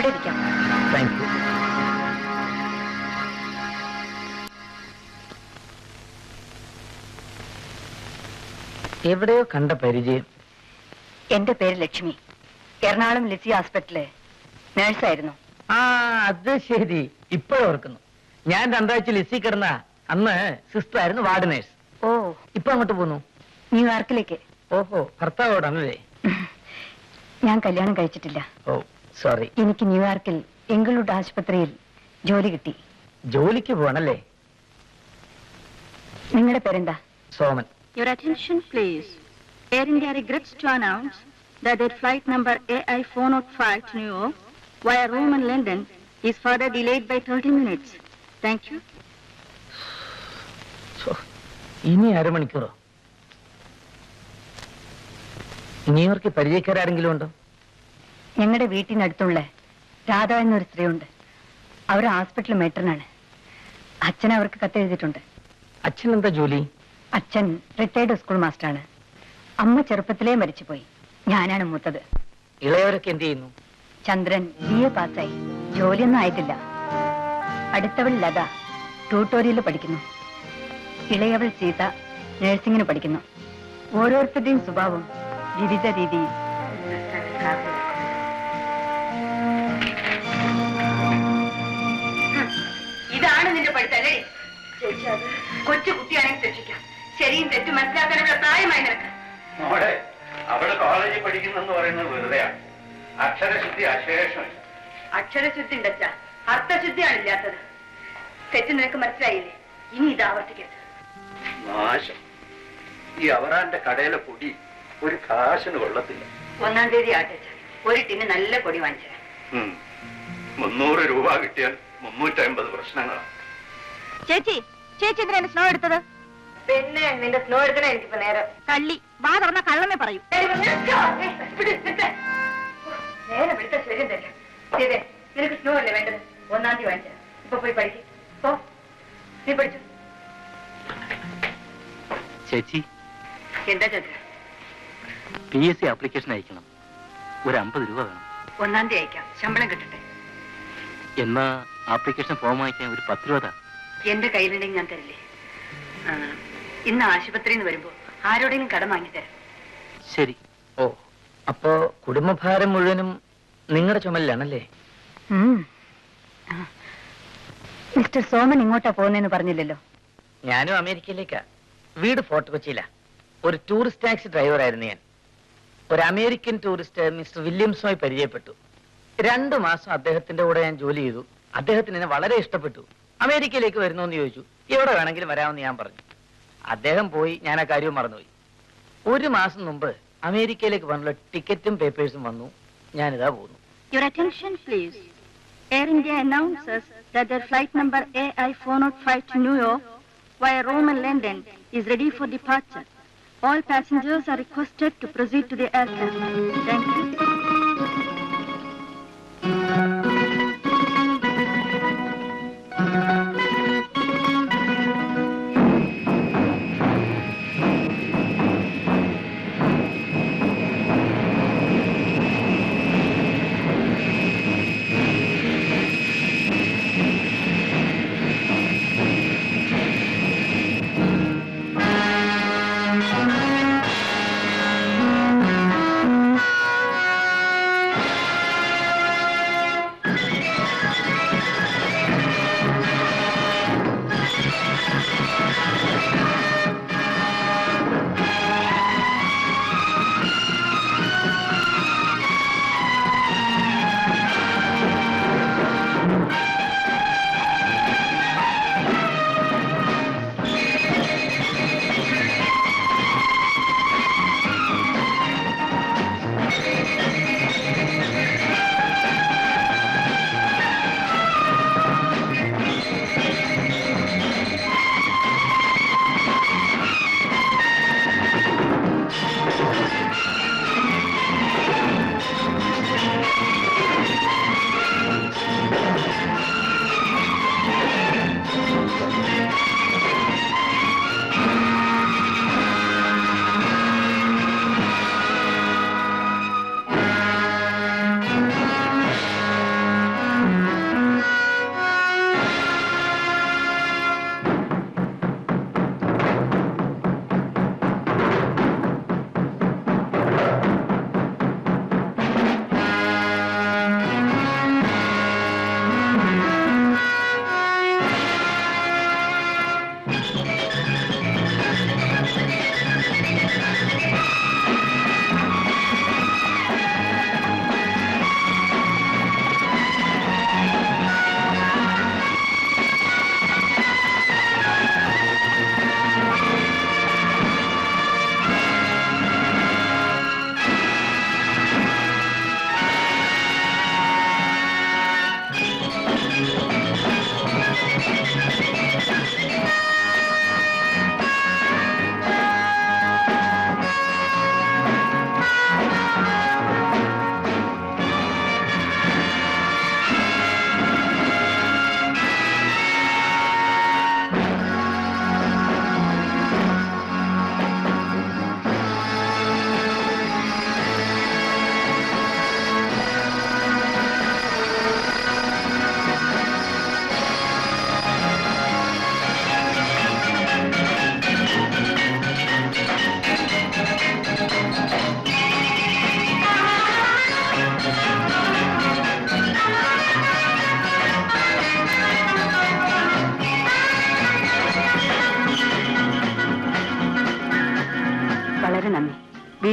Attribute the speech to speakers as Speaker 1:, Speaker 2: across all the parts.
Speaker 1: ഇവിടെ ഇരിക്കാം
Speaker 2: thank you എവിടെയോ കണ്ട പരിചയം
Speaker 1: എന്റെ പേര് ലക്ഷ്മി എറണാകുളം ലിസി ഹോസ്പിറ്റലിലെ നേഴ്സായിരുന്നു
Speaker 2: ആ അത് ശരി ഇപ്പോഴോർക്കുന്നു ഞാൻ രണ്ടാഴ്ച ലിസി കിടന്ന അന്ന് സിസ്റ്റർ ആയിരുന്നു വാർഡ് നേഴ്സ്
Speaker 1: ഓ
Speaker 2: ഇപ്പൊ അങ്ങോട്ട് പോന്നു
Speaker 1: ന്യൂയോർക്കിലേക്ക്
Speaker 2: ഓഹോ ഭർത്താവോടാണല്ലേ
Speaker 1: ഞാൻ കല്യാണം കഴിച്ചിട്ടില്ല
Speaker 2: ഓ സോറി
Speaker 1: എനിക്ക് ന്യൂയോർക്കിൽ എങ്കിളുഡ് ആശുപത്രിയിൽ ജോലി കിട്ടി
Speaker 2: ജോലിക്ക് പോകണല്ലേ
Speaker 1: നിങ്ങളുടെ പേരെന്താ
Speaker 2: Soman
Speaker 3: Your attention, please. Air India regrets to announce that their flight number AI405 to New York via Rome and London is further delayed by 30 minutes. Thank you.
Speaker 2: ഛോ, ഇനി അരമണിക്കൂറോ ന്യൂയോർക്കിൽ പരിചയക്കാരെങ്കിലും ഉണ്ടോ
Speaker 1: ഞങ്ങളുടെ വീട്ടിനടുത്തുള്ള രാധ എന്നൊരു സ്ത്രീയുണ്ട് അവർ ഹോസ്പിറ്റൽ മേട്ടറിനാണ് അച്ഛൻ അവർക്ക് കത്തെഴുതിയിട്ടുണ്ട്
Speaker 2: അച്ഛൻ എന്താ ജോലി
Speaker 1: അച്ഛൻ റിട്ടയർഡ് സ്കൂൾ മാസ്റ്ററാണ് അമ്മ ചെറുപ്പത്തിലേ മരിച്ചുപോയി ഞാനാണ് മൂത്തത്
Speaker 2: ഇളയവരൊക്കെ എന്ത് ചെയ്യുന്നു
Speaker 1: ചന്ദ്രൻ ബി എ പാസ്സായി ജോലിയൊന്നും ആയിട്ടില്ല അടുത്തവൾ ലത ട്യൂട്ടോറിയൽ പഠിക്കുന്നു ഇളയവൾ സീത നഴ്സിംഗിന് പഠിക്കുന്നു ഓരോരുത്തരുടെയും സ്വഭാവം വിവിധ രീതിയിൽ ഇതാണ് നിന്റെ പഠിത്തല്ലേ കൊച്ചു കുട്ടിയാണെങ്കിൽ രക്ഷിക്കാം ശരിയും തെറ്റും മനസ്സിലാക്കാനുള്ള പ്രായമായി നിനക്ക്
Speaker 4: മോളെ അവള് കോളേജിൽ പഠിക്കുന്നെന്ന് പറയുന്നത് വെറുതെയാണ് അക്ഷരശുദ്ധി അശേഷമില്ല
Speaker 1: അക്ഷരശുദ്ധി ഉണ്ടച്ച അർത്ഥശുദ്ധിയാണ് ഇല്ലാത്തത് തെറ്റ് നിനക്ക് മനസ്സിലായില്ലേ ഇനി ഇത് ആവർത്തിക്കരുത്
Speaker 4: നാശം ഈ അവറാന്റെ കടയിലെ പൊടി ഒരു കാശിന് കൊള്ളത്തില്ല
Speaker 1: ഒന്നാം തീയതി ആട്ടച്ച ഒരു ടിന് നല്ല പൊടി വാങ്ങിച്ചു
Speaker 4: ഉം. മുന്നൂറ് രൂപ കിട്ടിയാൽ മുന്നൂറ്റമ്പത് പ്രശ്നങ്ങളാണ്
Speaker 3: ചേച്ചി ചേച്ചി എന്തിനാണ് സ്നോ എടുത്തത്
Speaker 1: പിന്നെ നിന്റെ സ്നോ എടുക്കണ എനിക്കിപ്പോ നേരം
Speaker 3: കള്ളി വാ തുറന്ന കള്ളമേ പറയൂ
Speaker 1: നേരെ വിളിച്ച ശരിയും തരില്ല ശരി നിനക്ക് സ്നോ അല്ലേ വേണ്ടത് ഒന്നാം തീയതി വാങ്ങിച്ച ഇപ്പൊ പോയി പഠിക്കും പോ നീ പഠിച്ചു
Speaker 5: ചേച്ചി
Speaker 1: എന്താ Chandra
Speaker 5: P S C application അയക്കണം ഒരു അമ്പത് രൂപ വേണം
Speaker 1: ഒന്നാം തീയതി അയക്കാം ശമ്പളം കിട്ടട്ടെ
Speaker 5: എന്നാ ആപ്ലിക്കേഷൻ ഫോം അയക്കാൻ ഒരു പത്ത് രൂപ താ.
Speaker 1: എന്റെ കയ്യിലുണ്ടെങ്കിൽ ഞാൻ തരില്ലേ ആ, ഇന്ന് ആശുപത്രിയിൽ നിന്ന് വരുമ്പോ ആരോടെങ്കിലും കടം വാങ്ങിത്തരാം
Speaker 5: ശരി
Speaker 2: ഓ അപ്പോ കുടുംബഭാരം മുഴുവനും നിങ്ങളുടെ ചുമലിലാണല്ലേ
Speaker 1: മിസ്റ്റർ സോമൻ ഇങ്ങോട്ടാ പോകുന്നതെന്ന് പറഞ്ഞില്ലല്ലോ
Speaker 2: ഞാനും അമേരിക്കയിലേക്കാ വീട് ഫോർട്ട് കൊച്ചിയിലാ ഒരു ടൂറിസ്റ്റ് ടാക്സി ഡ്രൈവറായിരുന്നു ഞാൻ ഒരു അമേരിക്കൻ ടൂറിസ്റ്റ് മിസ്റ്റർ വില്യംസുമായി പരിചയപ്പെട്ടു രണ്ടു മാസം അദ്ദേഹത്തിന്റെ കൂടെ ഞാൻ ജോലി ചെയ്തു അദ്ദേഹത്തിന് എന്നെ വളരെ ഇഷ്ടപ്പെട്ടു അമേരിക്കയിലേക്ക് വരുന്നു എന്ന് ചോദിച്ചു എവിടെ വേണമെങ്കിലും വരാമെന്ന് ഞാൻ പറഞ്ഞു അദ്ദേഹം പോയി ഞാൻ ആ കാര്യവും മറന്നുപോയി ഒരു മാസം മുമ്പ് അമേരിക്കയിലേക്ക് വന്നുള്ള ടിക്കറ്റും പേപ്പേഴ്സും വന്നു ഞാനിതാ പോകുന്നു
Speaker 3: Your attention, please. Air India announces that their flight number AI405 to New York via Rome and London is ready for departure. All passengers are requested to proceed to the aircraft. Thank you.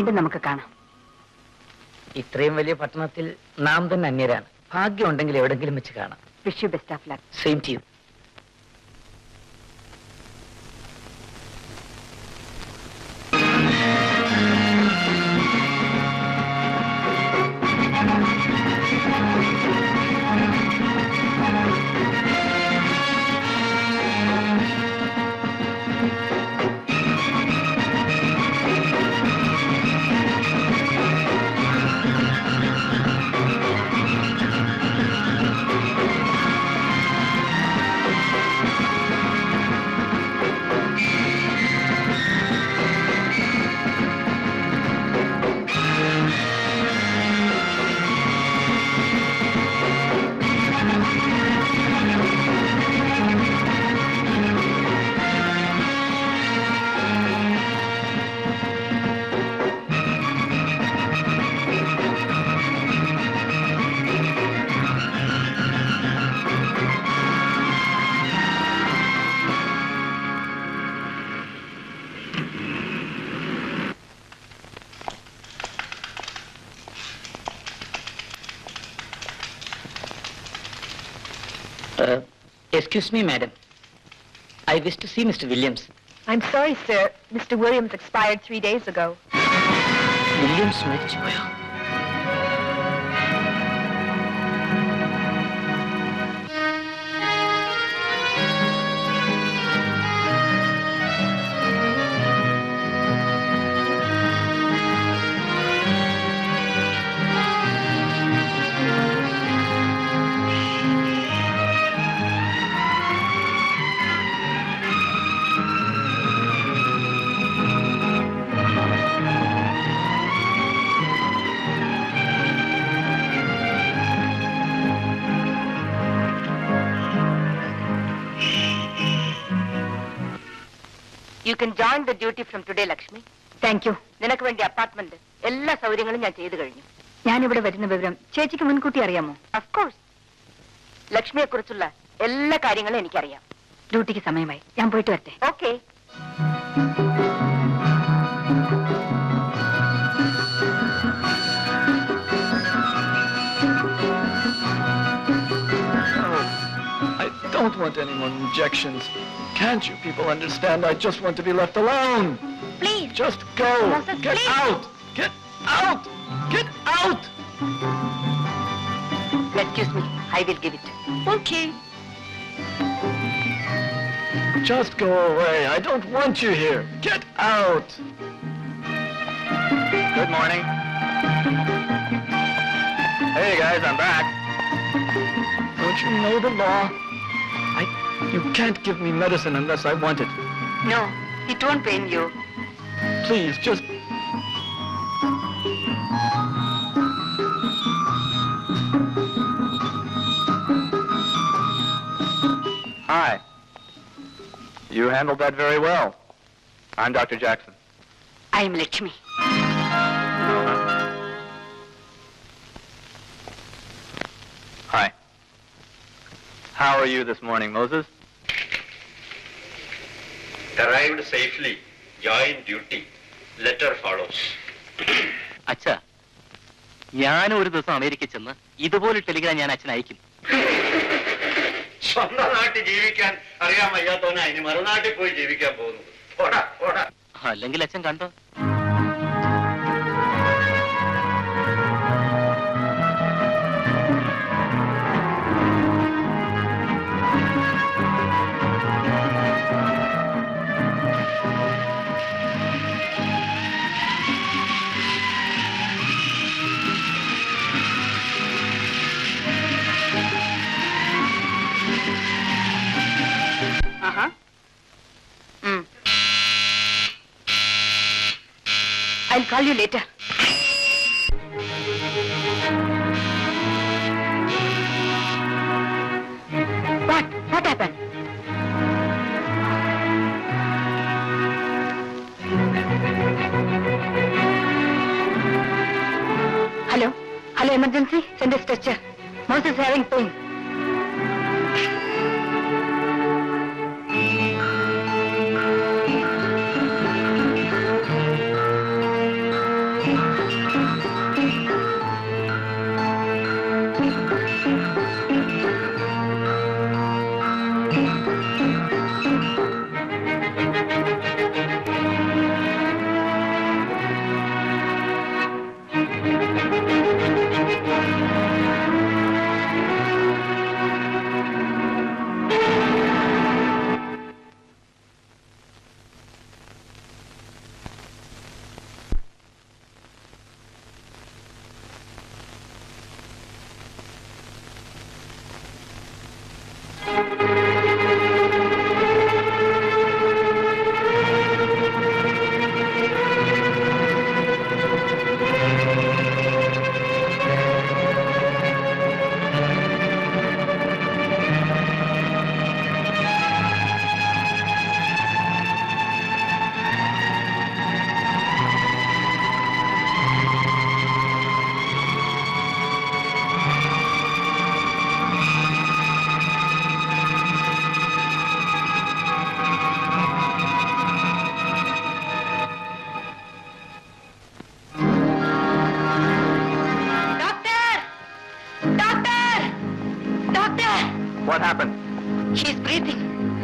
Speaker 1: വീണ്ടും നമുക്ക് കാണാം
Speaker 2: ഇത്രയും വലിയ പട്ടണത്തിൽ നാം തന്നെ അന്യരാണ് ഭാഗ്യമുണ്ടെങ്കിൽ എവിടെങ്കിലും വെച്ച് കാണാം
Speaker 1: wish you best of luck
Speaker 2: same to you excuse me madam I wish to see mister Williams
Speaker 1: I'm sorry, sir. Mr. Williams expired three days ago.
Speaker 2: Williams മരിച്ചുപോയോ
Speaker 1: You can join the duty from today, Lakshmi. Thank you. നിനക്ക് വേണ്ടി apartment എല്ലാ സൗകര്യങ്ങളും ഞാൻ ചെയ്തു കഴിഞ്ഞു ഞാനിവിടെ വരുന്ന വിവരം ചേച്ചിക്ക് മുൻകൂട്ടി അറിയാമോ ഓഫ് കോഴ്സ് ലക്ഷ്മിയെ കുറിച്ചുള്ള എല്ലാ കാര്യങ്ങളും എനിക്കറിയാം ഡ്യൂട്ടിക്ക് സമയമായി ഞാൻ പോയിട്ട് വരട്ടെ okay
Speaker 6: I don't want any more injections. Can't you people understand? I just want to be left alone.
Speaker 1: Please.
Speaker 6: Just go.
Speaker 1: Moses,
Speaker 6: Get
Speaker 1: please.
Speaker 6: out. Get out. Get out.
Speaker 1: Excuse me. I will give it. Okay.
Speaker 6: Just go away. I don't want you here. Get out. Good morning. Hey guys, I'm back. Don't you know the law? I you can't give me medicine unless I want it.
Speaker 1: No, it won't pain you.
Speaker 6: Please, just Hi. You handled that very well. I'm Dr. Jackson.
Speaker 1: I am Lakshmi.
Speaker 6: Hi. How are you this morning, Moses?
Speaker 4: Arrived safely. Join duty. Letter follows.
Speaker 5: അച്ഛ ഞാൻ ഒരു ദിവസം അമേരിക്കയിൽ ചെന്ന് ഇതുപോലെ Telegram ഞാൻ അച്ഛൻ അയക്കും
Speaker 4: സ്വന്തം നാട്ടിൽ ജീവിക്കാൻ അറിയാൻ വയ്യാത്തവനാ ഇനി മറുനാട്ടിൽ പോയി ജീവിക്കാൻ പോകുന്നത് പോടാ പോടാ
Speaker 5: അല്ലെങ്കിൽ അച്ഛൻ കണ്ടോ
Speaker 1: Uh-huh. Mm. I'll call you later. What? What happened? Hello? Hello, emergency? Send a stretcher. Mouse is having pain.
Speaker 6: What happened?
Speaker 1: She's breathing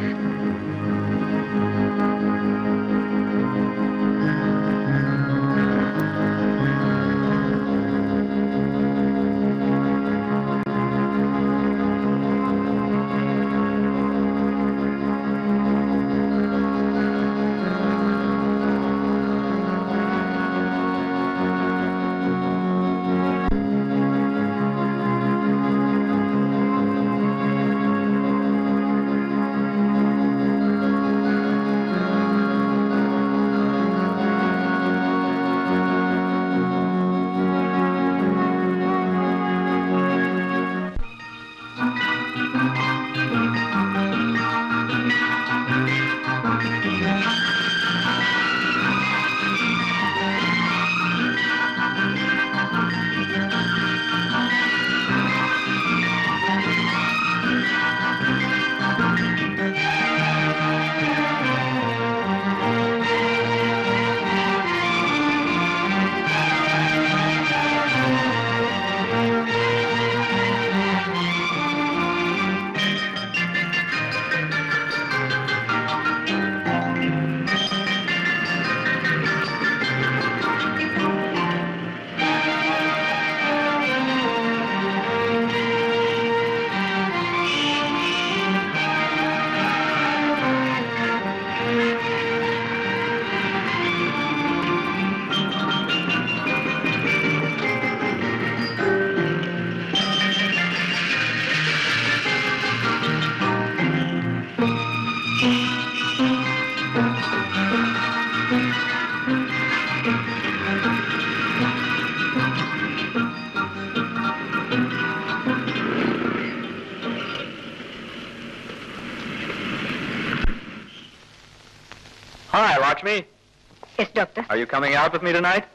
Speaker 6: Hi, Lakshmi.
Speaker 1: Yes doctor
Speaker 6: Are you coming out with me tonight?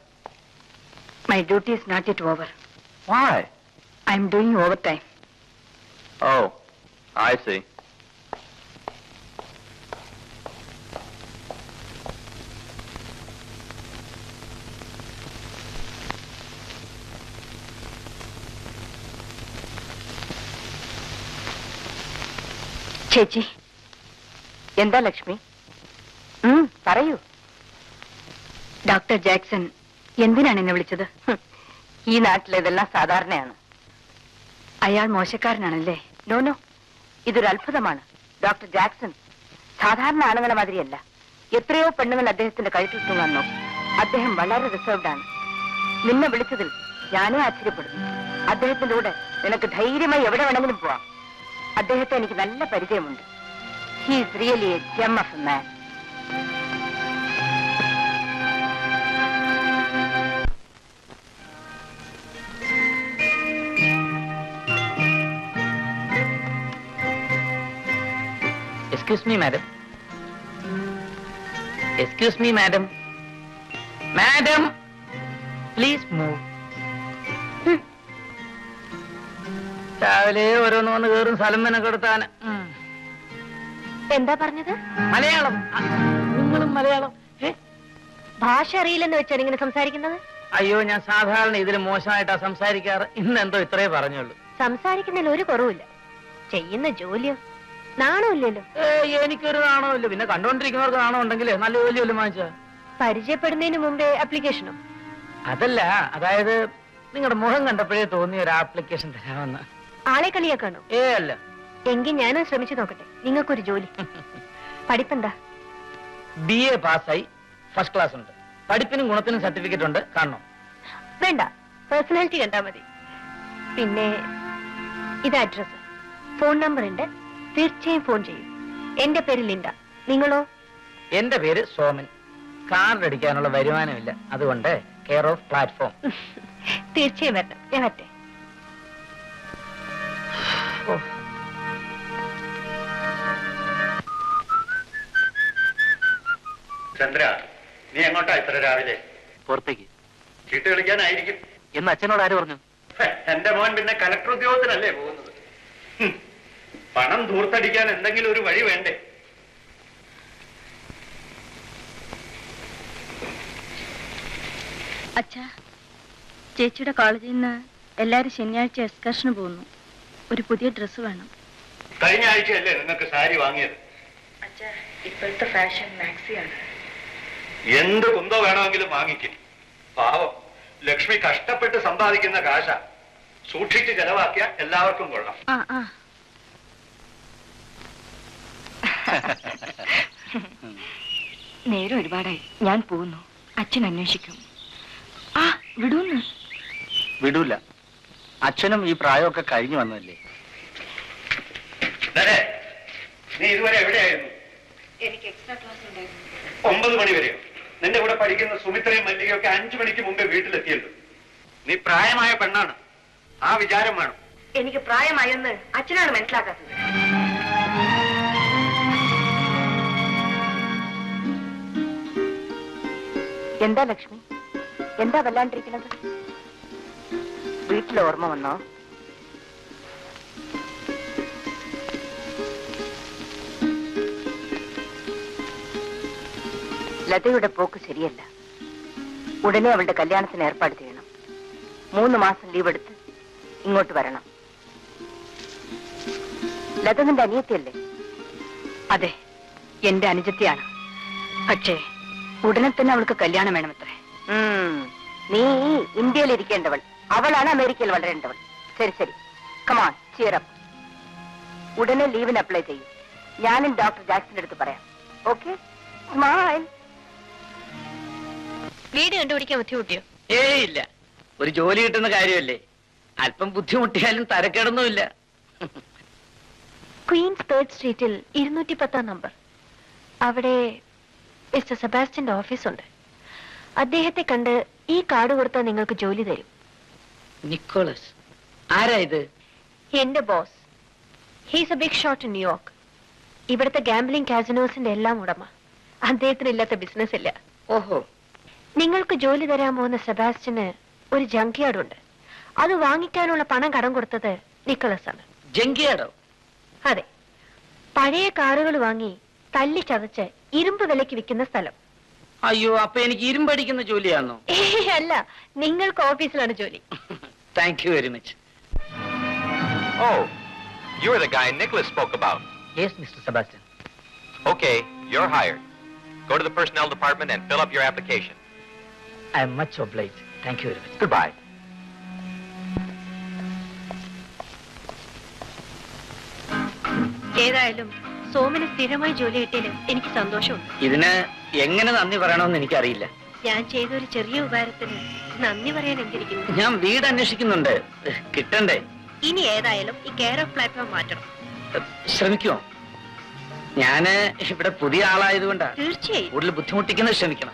Speaker 1: My duty is not yet over
Speaker 6: Why?
Speaker 1: I am doing overtime
Speaker 6: Oh, I see.
Speaker 1: ചേച്ചി എന്താ ലക്ഷ്മി ഉം, പറയൂ doctor Jackson എന്തിനാണ് എന്നെ വിളിച്ചത് ഹും, ഈ നാട്ടിൽ ഇതെല്ലാം സാധാരണയാണ് അയാൾ മോശക്കാരനാണല്ലേ നോ നോ ഇതൊരു അത്ഭുതമാണ് ഡോക്ടർ ജാക്സൺ സാധാരണ ആണുങ്ങളെ മാതിരിയല്ല എത്രയോ പെണ്ണുങ്ങൾ അദ്ദേഹത്തിന്റെ കഴുത്തിൽ തൂങ്ങാൻ നോക്കും അദ്ദേഹം വളരെ റിസർവ്ഡ് ആണ് നിന്നെ വിളിച്ചതിൽ ഞാനേ ആശ്ചര്യപ്പെടുന്നു അദ്ദേഹത്തിന്റെ കൂടെ നിനക്ക് ധൈര്യമായി എവിടെ വേണമെങ്കിലും പോവാം അദ്ദേഹത്തെ എനിക്ക് നല്ല പരിചയമുണ്ട് he's really a gem of a man
Speaker 2: excuse me madam excuse me madam madam please move രാവിലെ ഓരോന്ന് വന്ന് കയറും സ്ഥലം മെനക്കെടുത്താൻ
Speaker 1: എന്താ പറഞ്ഞത്
Speaker 2: മലയാളം ആ, നിങ്ങളും മലയാളം ഏ?
Speaker 1: ഭാഷ അറിയില്ലെന്ന് വെച്ചാണ് ഇങ്ങനെ സംസാരിക്കുന്നത്
Speaker 2: അയ്യോ ഞാൻ സാധാരണ ഇതിൽ മോശമായിട്ടാ സംസാരിക്കാറ് ഇന്ന് എന്തോ ഇത്രേ പറഞ്ഞുള്ളൂ
Speaker 1: സംസാരിക്കുന്നതിൽ ഒരു കുറവുമില്ല ചെയ്യുന്ന ജോലിയോ നാണമില്ലല്ലോ
Speaker 2: ഏ, എനിക്കൊരു നാണമില്ല പിന്നെ കണ്ടോണ്ടിരിക്കുന്നവർക്ക് നാണം ഉണ്ടെങ്കിലേ നല്ല ജോലി വല്ലതും വാങ്ങിച്ച
Speaker 1: പരിചയപ്പെടുന്നതിന് മുമ്പേ ആപ്ലിക്കേഷനോ
Speaker 2: അതല്ല അതായത് നിങ്ങളുടെ മുഖം കണ്ടപ്പോഴേ തോന്നിയ ഒരു ആപ്ലിക്കേഷൻ തരാമെന്ന്
Speaker 1: ആളെ കളിയാക്കാണോ
Speaker 2: ഏ അല്ല
Speaker 1: എങ്കിൽ ഞാനും ശ്രമിച്ചു നോക്കട്ടെ നിങ്ങൾക്കൊരു ജോലി പഠിപ്പെന്താ
Speaker 2: ബി എ പാസ്സായി ഫസ്റ്റ് ക്ലാസ് ഉണ്ട് പഠിപ്പിനും ഗുണത്തിനും സർട്ടിഫിക്കറ്റ് ഉണ്ട് കാണണം
Speaker 1: വേണ്ട പേഴ്സണാലിറ്റി കണ്ടാ മതി പിന്നെ ഇത് അഡ്രസ് ഫോൺ നമ്പർ ഉണ്ട് തീർച്ചയായും ഫോൺ ചെയ്യും എന്റെ പേര് ലിൻഡ നിങ്ങളോ
Speaker 2: എന്റെ പേര് സോമൻ കാർഡ് അടിക്കാനുള്ള വരുമാനമില്ല അതുകൊണ്ട് കെയർ ഓഫ് പ്ലാറ്റ്ഫോം
Speaker 1: തീർച്ചയായും വരണം ഞാൻ വരട്ടെ
Speaker 4: ചന്ദ്ര നീ എങ്ങോട്ടാ ഇത്ര രാവിലെ
Speaker 5: പുറത്തേക്ക്
Speaker 4: ചീട്ട് കളിക്കാനായിരിക്കും
Speaker 5: എന്ന് അച്ഛനോട് ആര് പറഞ്ഞു
Speaker 4: ഹെ, എന്റെ മോൻ പിന്നെ കലക്ടർ ഉദ്യോഗത്തിനല്ലേ പോകുന്നത് ഹും. പണം ധൂർത്തടിക്കാൻ എന്തെങ്കിലും ഒരു വഴി വേണ്ടേ
Speaker 3: അച്ഛാ ചേച്ചിയുടെ കോളേജിൽ നിന്ന് എല്ലാവരും ശനിയാഴ്ച എക്സ്കർഷന് പോകുന്നു ഒരു പുതിയ ഡ്രസ്സ് വേണം
Speaker 4: കഴിഞ്ഞ ആഴ്ചയല്ലേ നിങ്ങൾക്ക് സാരി വാങ്ങിയത്
Speaker 1: ഇപ്പോഴത്തെ ഫാഷൻ മാക്സിയാണ്
Speaker 4: എന്ത് കുന്തോ വേണമെങ്കിലും വാങ്ങിക്കും പാവം ലക്ഷ്മി കഷ്ടപ്പെട്ട് സമ്പാദിക്കുന്ന കാശ സൂക്ഷിച്ച് ചെലവാക്കിയ എല്ലാവർക്കും കൊള്ളാം
Speaker 1: ആ ആ നേരം ഒരുപാടായി ഞാൻ പോകുന്നു അച്ഛൻ അന്വേഷിക്കും ആ വിടൂന്ന്
Speaker 5: വിടൂല അച്ഛനും ഈ പ്രായമൊക്കെ കഴിഞ്ഞു വന്നതല്ലേ
Speaker 4: ദേ, നീ ഇതുവരെ എവിടെയായിരുന്നു
Speaker 1: എനിക്ക് എക്സ്ട്രാ ക്ലാസ് ഉണ്ടായിരുന്നു
Speaker 4: ഒമ്പത് മണി വരെയോ നിന്റെ കൂടെ പഠിക്കുന്ന സുമിത്രയും മല്ലികയൊക്കെ അഞ്ചു മണിക്ക് മുമ്പേ വീട്ടിലെത്തിയല്ലോ നീ പ്രായമായ പെണ്ണാണ് ആ വിചാരം വേണം
Speaker 1: എനിക്ക് പ്രായമായെന്ന് അച്ഛനാണ് മനസ്സിലാക്കാത്തത് എന്താ ലക്ഷ്മി എന്താ വല്ലാണ്ടിരിക്കുന്നത് വീട്ടിൽ ഓർമ്മ വന്നോ ലതയുടെ പോക്ക് ശരിയല്ല ഉടനെ അവളുടെ കല്യാണത്തിന് ഏർപ്പാട് ചെയ്യണം മൂന്ന് മാസം ലീവ് എടുത്ത് ഇങ്ങോട്ട് വരണം ലത നിന്റെ അനിയത്തിയല്ലേ അതെ എന്റെ അനുജത്തിയാണ് പക്ഷേ ഉടനെ തന്നെ അവൾക്ക് കല്യാണം വേണമത്രേ നീ ഇന്ത്യയിൽ ഇരിക്കേണ്ടവൾ അവളാണ് അമേരിക്കയിൽ വളരേണ്ടവൾ ശരി ശരി കമാൺ ചിയറപ്പ് ഉടനെ ലീവിന് അപ്ലൈ ചെയ്യും ഞാനും ഡോക്ടർ ജാക്സന്റെ അടുത്ത് പറയാം ഓക്കെ സ്മൈൽ
Speaker 3: വീട് കണ്ടുപിടിക്കാൻ ബുദ്ധിമുട്ടിയോ
Speaker 2: ഏയ് ഇല്ല ഒരു ജോലി കിട്ടുന്ന കാര്യമല്ലേ അല്പം ബുദ്ധിമുട്ടിയാലും തരക്കേടൊന്നുമില്ല
Speaker 3: ക്വീൻസ് തേർഡ് സ്ട്രീറ്റിൽ ഇരുന്നൂറ്റി പത്താം നമ്പർ അവിടെ മിസ്റ്റർ സെബാസ്റ്റ്യന്റെ ഓഫീസുണ്ട് അദ്ദേഹത്തെ കണ്ട് ഈ കാർഡ് കൊടുത്താൽ നിങ്ങൾക്ക് ജോലി തരും
Speaker 2: നിക്കോളസ് ആരാ ഇത്
Speaker 3: എന്റെ boss he's a big shot in New York ഇവിടുത്തെ ഗാംബ്ലിംഗ് കാസിനോസിന്റെ എല്ലാം ഉടമ അദ്ദേഹത്തിന് ഇല്ലാത്ത ബിസിനസ് ഇല്ല
Speaker 2: ഓഹോ
Speaker 3: നിങ്ങൾക്ക് ജോലി തരാൻ പോകുന്ന സെബാസ്റ്റ്യന് ഒരു ജങ്ക്യാർഡ് ഉണ്ട് അത് വാങ്ങിക്കാനുള്ള പണം കടം കൊടുത്തത് നിക്കോളസ് ആണ്
Speaker 2: ജങ്കിയാടോ
Speaker 3: അതെ പഴയ കാറുകൾ വാങ്ങി തല്ലി ചതച്ച് ഇരുമ്പ് വിലയ്ക്ക് വിൽക്കുന്ന സ്ഥലം
Speaker 2: അയ്യോ അപ്പൊ എനിക്ക് ഇരുമ്പടിക്കുന്ന ജോലിയാണോ
Speaker 3: ഏയ് അല്ല നിങ്ങൾക്ക് ഓഫീസിലാണ് ജോലി
Speaker 2: thank you very much
Speaker 7: Oh, you're the guy Nicholas spoke about.
Speaker 2: Yes mister Sebastian
Speaker 7: Okay, you're hired. Go to the personnel department and fill up your application.
Speaker 2: I am much obliged thank you very much
Speaker 7: Goodbye.
Speaker 3: ഏതായാലും സോമന് സ്ഥിരമായി ജോലി കിട്ടിയതിൽ എനിക്ക് സന്തോഷമുണ്ട്
Speaker 2: ഇതിന് എങ്ങനെ നന്ദി പറയണമെന്ന് എനിക്കറിയില്ല
Speaker 3: ഞാൻ ചെയ്ത ഒരു ചെറിയ ഉപകാരത്തിന് നന്ദി പറയാൻ എന്തിരിക്കുന്നു
Speaker 2: ഞാൻ വീട് അന്വേഷിക്കുന്നുണ്ട് കിട്ടണ്ടേ
Speaker 3: ഇനി ഏതായാലും ഈ കെയർ ഓഫ് പ്ലാറ്റ്ഫോം മാറ്റണം
Speaker 2: ശ്രമിക്കുമോ ഞാന് ഇവിടെ പുതിയ ആളായതുകൊണ്ടാ
Speaker 3: തീർച്ചയായും
Speaker 2: കൂടുതൽ ബുദ്ധിമുട്ടിക്കുന്നത് ശ്രമിക്കണം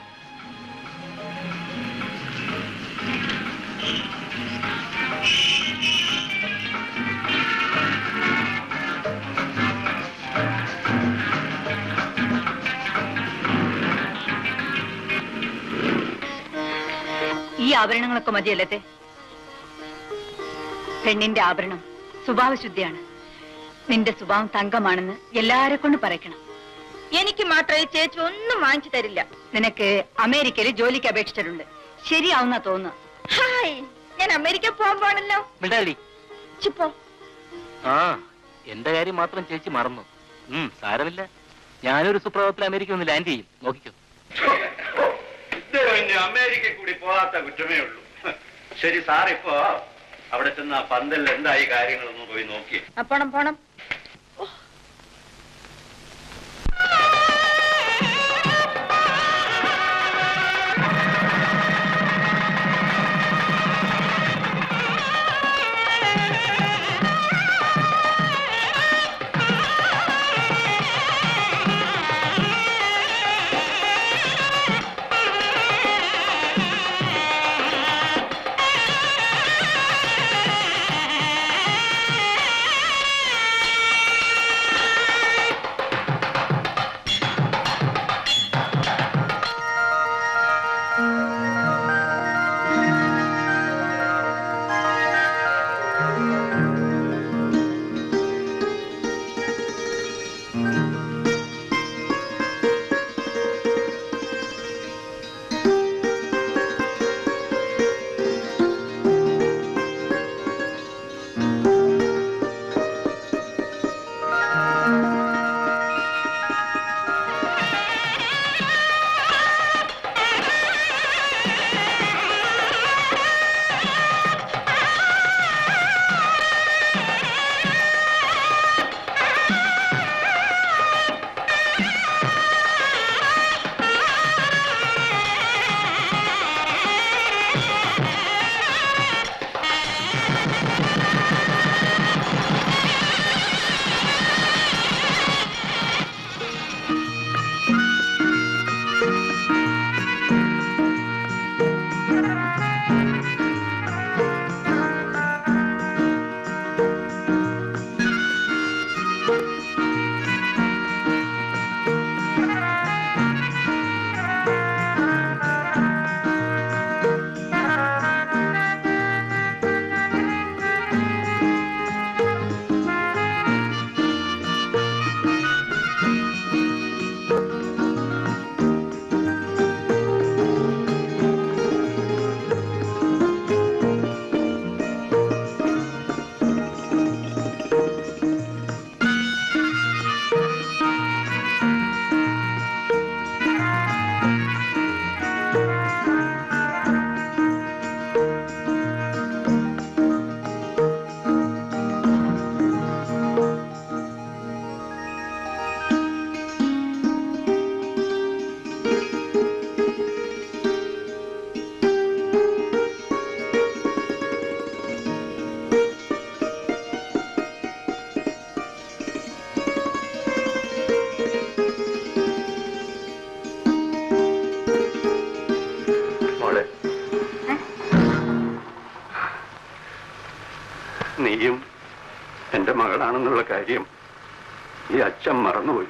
Speaker 1: ഈ ആഭരണങ്ങളൊക്കെ മതിയല്ലേ പെണ്ണിന്റെ ആഭരണം സ്വഭാവശുദ്ധിയാണ് നിന്റെ സ്വഭാവം തങ്കമാണെന്ന് എല്ലാരെ കൊണ്ട് പറയക്കണം എനിക്ക് മാത്രമേ ചേച്ചി ഒന്നും വാങ്ങിച്ചു തരില്ല നിനക്ക് അമേരിക്കയിൽ ജോലിക്ക് അപേക്ഷിച്ചിട്ടുണ്ട് ശരിയാവുന്ന തോന്നുന്നു ഹായ് ഞാൻ അമേരിക്ക പോകാൻ പോണല്ലോ
Speaker 5: മിണ്ടാടി
Speaker 1: ചിപ്പോ
Speaker 5: ആ എന്റെ കാര്യം മാത്രം ചേച്ചി മറന്നു ഉം സാരമില്ല ഞാനൊരു സുപ്രഭാതത്തിൽ അമേരിക്ക ഒന്ന് ലാൻഡ് ചെയ്യും നോക്കിക്കോ
Speaker 4: ഇദ്ദേഹം ഇനി അമേരിക്ക കൂടി പോകാത്ത കുറ്റമേ ഉള്ളൂ ശരി സാർ ഇപ്പോ അവിടെ ചെന്ന് ആ പന്തലിൽ എന്തായി കാര്യങ്ങളൊന്ന് പോയി നോക്കി
Speaker 1: പോണം പോണം
Speaker 4: മകളാണെന്നുള്ള കാര്യം ഈ അച്ഛൻ മറന്നുപോയി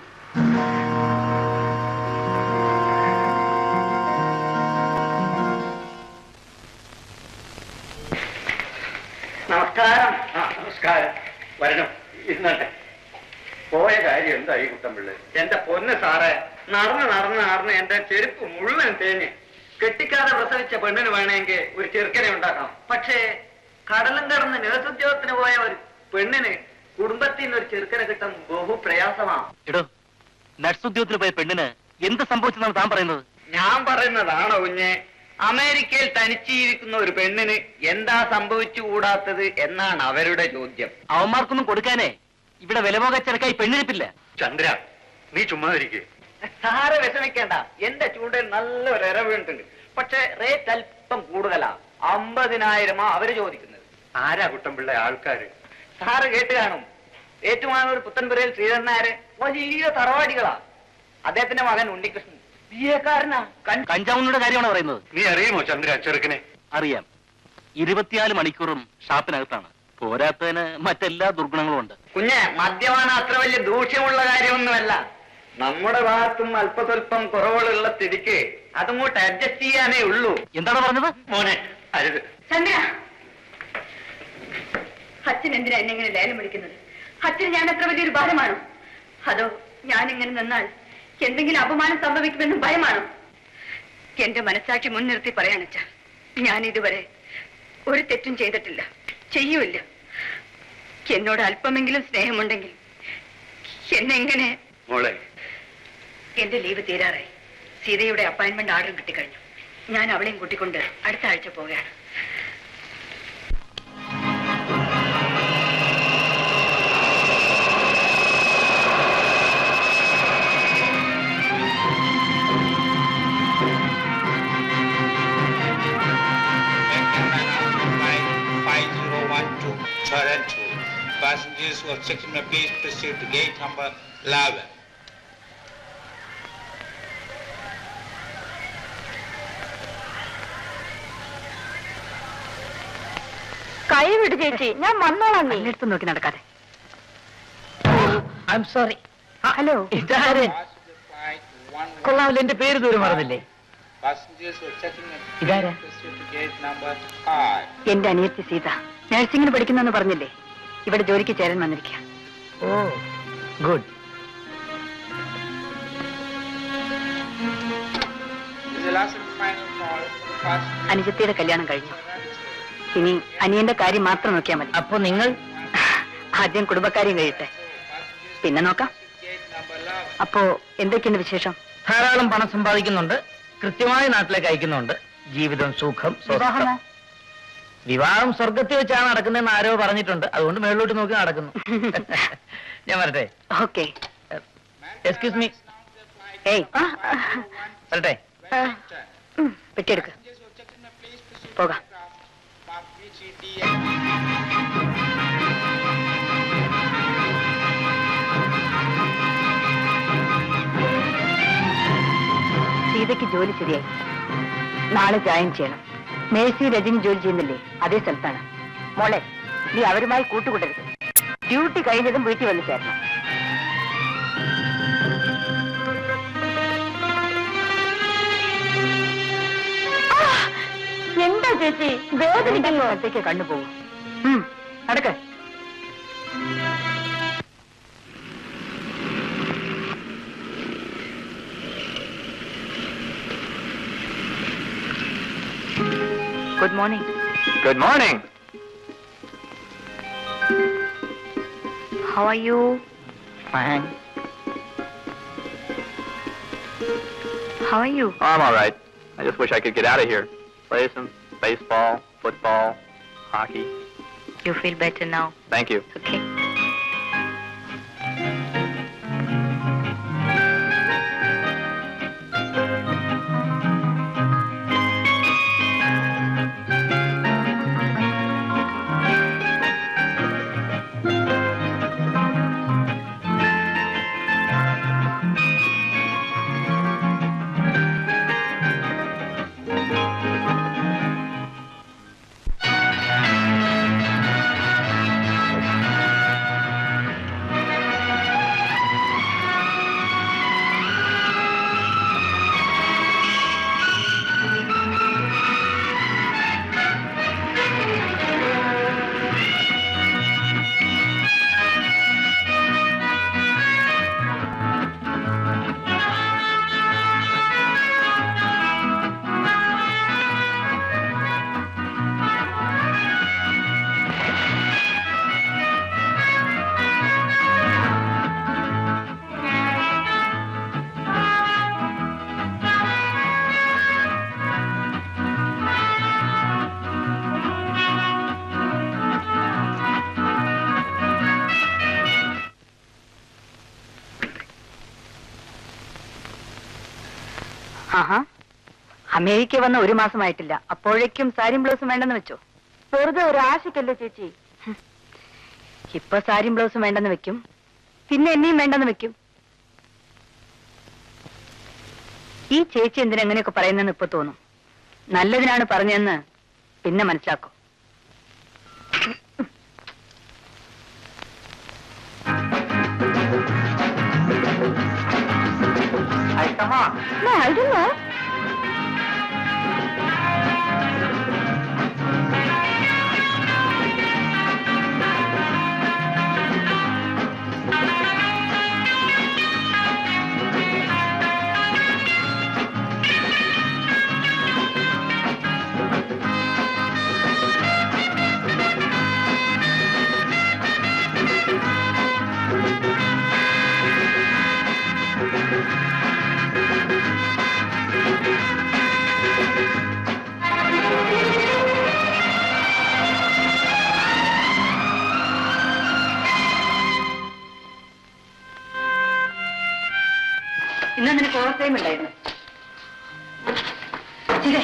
Speaker 2: നമസ്കാരം
Speaker 4: ആ നമസ്കാരം വരണം ഇരുന്നട്ടെ പോയ കാര്യം എന്തായി കുട്ടമ്പിള്ളേ
Speaker 2: എന്റെ പൊന്ന് സാറേ നടന്ന് നടന്ന് നടന്ന് എന്റെ ചെരുപ്പ് മുഴുവൻ തേഞ്ഞ് കെട്ടിക്കാതെ പ്രസവിച്ച പെണ്ണിന് വേണമെങ്കിൽ ഒരു ചെറുക്കനെ ഉണ്ടാക്കാം പക്ഷേ കടലും കടന്ന് നേതൃത്വത്തിന് പോയ ഒരു പെണ്ണിന് കുടുംബത്തിൽ നിന്ന് ഒരു ചെറുക്കനെ കിട്ടാൻ ബഹു പ്രയാസമാണ്
Speaker 5: എടോ നട്സ് ഉദ്യോഗത്തിൽ പോയ പെണ്ണിന് എന്ത് സംഭവിച്ചെന്നാണ് താൻ പറയുന്നത്
Speaker 2: ഞാൻ പറയുന്നതാണോ കുഞ്ഞെ അമേരിക്കയിൽ തനിച്ചിരിക്കുന്ന ഒരു പെണ്ണിന് എന്താ സംഭവിച്ചുകൂടാത്തത് എന്നാണ് അവരുടെ ചോദ്യം
Speaker 5: അവന്മാർക്കൊന്നും കൊടുക്കാനേ ഇവിടെ വിലപോകച്ചെടുക്കായി പെണ്ണിരിപ്പില്ല
Speaker 4: ചന്ദ്ര നീ ചുമ്മാതിരിക്കേ
Speaker 2: സാറ് വിഷമിക്കേണ്ട എന്റെ ചൂണ്ടയിൽ നല്ലൊരു ഇരവുണ്ട് പക്ഷെ റേറ്റ് അല്പം കൂടുതലാ അമ്പതിനായിരമാ അവര് ചോദിക്കുന്നത്
Speaker 4: ആരാ കുട്ടമ്പിള്ള ആൾക്കാര്
Speaker 2: സാറ് കേട്ട് കാണും ഏറ്റുമാനൂർ പുത്തൻപുരയിൽ ശ്രീധരനാര് വലിയ തറവാടികളാ അദ്ദേഹത്തിന്റെ മകൻ ഉണ്ണികൃഷ്ണൻ ബിഎക്കാരനാ
Speaker 5: കഞ്ചാവുന്നയുടെ കാര്യമാണ് പറയുന്നത്
Speaker 4: നീ അറിയുമോ ചന്ദ്ര ചെറുക്കനെ
Speaker 5: അറിയാം ഇരുപത്തിനാല് മണിക്കൂറും ഷാപ്പിനകത്താണ് പോരാത്തതിന് മറ്റെല്ലാ ദുർഗുണങ്ങളും ഉണ്ട്
Speaker 2: കുഞ്ഞെ മദ്യപാനം അത്ര വലിയ ദൂഷ്യമുള്ള കാര്യമൊന്നുമല്ല നമ്മുടെ ഭാഗത്തും അല്പസ്വല്പം കുറവുകളുള്ള സ്ഥിതിക്ക് അതങ്ങോട്ട് അഡ്ജസ്റ്റ് ചെയ്യാനേ ഉള്ളൂ
Speaker 5: എന്താണ് പറഞ്ഞത്
Speaker 4: മോനെ അരുത്
Speaker 1: ചന്ദ്ര അച്ഛൻ എന്തിനാ എന്നെ ഇങ്ങനെ ലേലം വിളിക്കുന്നത് അച്ഛൻ ഞാൻ അത്ര വലിയൊരു ഭാരമാണോ അതോ ഞാൻ ഇങ്ങനെ നിന്നാൽ എന്തെങ്കിലും അപമാനം സംഭവിക്കുമെന്നും ഭയമാണോ എന്റെ മനസാക്ഷി മുൻനിർത്തി പറയാനച്ഛ ഞാൻ ഇതുവരെ ഒരു തെറ്റും ചെയ്തിട്ടില്ല ചെയ്യൂല്ല എന്നോട് അല്പമെങ്കിലും സ്നേഹമുണ്ടെങ്കിൽ എന്നെങ്ങനെ
Speaker 4: മോളെ
Speaker 1: എന്റെ ലീവ് തീരാറായി സീതയുടെ അപ്പോയിന്റ്മെന്റ് ആർഡർ കിട്ടിക്കഴിഞ്ഞു ഞാൻ അവളെയും കൂട്ടിക്കൊണ്ട് അടുത്ത ആഴ്ച പോവുകയാണ്
Speaker 8: Flight 5012 Toronto. Passengers who have checked in the please proceed to gate number 11.
Speaker 1: കൈ വിട് ചേച്ചി ഞാൻ വന്നോളാം നീ എടുത്ത് നോക്കി നടക്കാതെ
Speaker 2: ഐ എം സോറി
Speaker 1: ഹലോ
Speaker 2: ഇതാര്
Speaker 8: Passenger flight 11.
Speaker 2: കൊള്ളാമല്ലോ എന്റെ പേര് ദൂരം മറന്നില്ലേ
Speaker 8: Passengers who have checked in the
Speaker 2: ഇതാരാ?
Speaker 8: please proceed to gate number 5.
Speaker 1: എന്റെ അനിയത്തി സീത നഴ്സിംഗിന് പഠിക്കുന്നെന്ന് പറഞ്ഞില്ലേ ഇവിടെ ജോലിക്ക് ചേരാൻ വന്നിരിക്കുക
Speaker 2: oh good
Speaker 8: This is the last and final call for passengers
Speaker 1: അനുജത്തിയുടെ കല്യാണം കഴിഞ്ഞു
Speaker 8: Toronto.
Speaker 1: ഇനി അനിയന്റെ കാര്യം മാത്രം നോക്കിയാൽ മതി
Speaker 2: അപ്പൊ നിങ്ങൾ
Speaker 1: ആദ്യം കുടുംബക്കാര്യം കഴിയട്ടെ
Speaker 8: Passengers
Speaker 1: പിന്നെ നോക്കാം
Speaker 8: gate number 11.
Speaker 1: അപ്പോ എന്തൊക്കെയുണ്ട് വിശേഷം
Speaker 2: ധാരാളം പണം സമ്പാദിക്കുന്നുണ്ട് കൃത്യമായി നാട്ടിലേക്ക് അയക്കുന്നുണ്ട് ജീവിതം സുഖം സ്വസ്ഥം
Speaker 1: വിവാഹമോ?
Speaker 2: വിവാഹം സ്വർഗത്തിൽ വെച്ചാണ് നടക്കുന്നതെന്ന് ആരോ പറഞ്ഞിട്ടുണ്ട് അതുകൊണ്ട് മേളിലോട്ട് നോക്കി നടക്കുന്നു ഞാൻ വരട്ടെ
Speaker 1: ഓക്കെ
Speaker 2: എക്സ്ക്യൂസ് മീ
Speaker 1: ഏയ്
Speaker 2: വരട്ടെ
Speaker 1: പെട്ടിയെടുക്ക്
Speaker 8: Passengers who have checked in the please proceed to
Speaker 1: പോകാം
Speaker 8: aircraft Park VGD
Speaker 1: സീതയ്ക്ക് ജോലി ശരിയായി നാളെ ജോയിൻ ചെയ്യണം മേഴ്സി രജനി ജോലി ചെയ്യുന്നില്ലേ അതേ സ്ഥലത്താണ് മോളെ നീ അവരുമായി കൂട്ടുകൂടരുത് ഡ്യൂട്ടി കഴിഞ്ഞതും വീട്ടിൽ വന്ന് ചേരണം എന്താ ചേച്ചി വേദനിക്കുന്നു അടുത്തേക്ക് കണ്ണു പോകും നടക്ക good morning
Speaker 7: Good morning.
Speaker 1: How are you
Speaker 2: Fine.
Speaker 1: How are you
Speaker 7: Oh, I'm all right. I just wish I could get out of here. Play some baseball, football, hockey.
Speaker 1: You feel better now
Speaker 7: Thank you.
Speaker 1: Okay ആഹാ America വന്ന ഒരു മാസമായിട്ടില്ല അപ്പോഴേക്കും സാരിയും ബ്ലൗസും വേണ്ടെന്ന് വെച്ചോ വെറുതെ ഒരു ആശയ്ക്കല്ലേ ചേച്ചി ഹും. ഇപ്പൊ സാരിയും ബ്ലൗസും വേണ്ടെന്ന് വെക്കും പിന്നെ എന്നെയും വേണ്ടെന്ന് വെക്കും ഈ ചേച്ചി എന്തിനാ എങ്ങനെയൊക്കെ പറയുന്നെന്ന് ഇപ്പൊ തോന്നും നല്ലതിനാണ് പറഞ്ഞതെന്ന് പിന്നെ മനസ്സിലാക്കും No, I don't know. ഇന്ന് നിനക്ക് ഓവർ ടൈം ഉണ്ടായിരുന്നു ചിലേ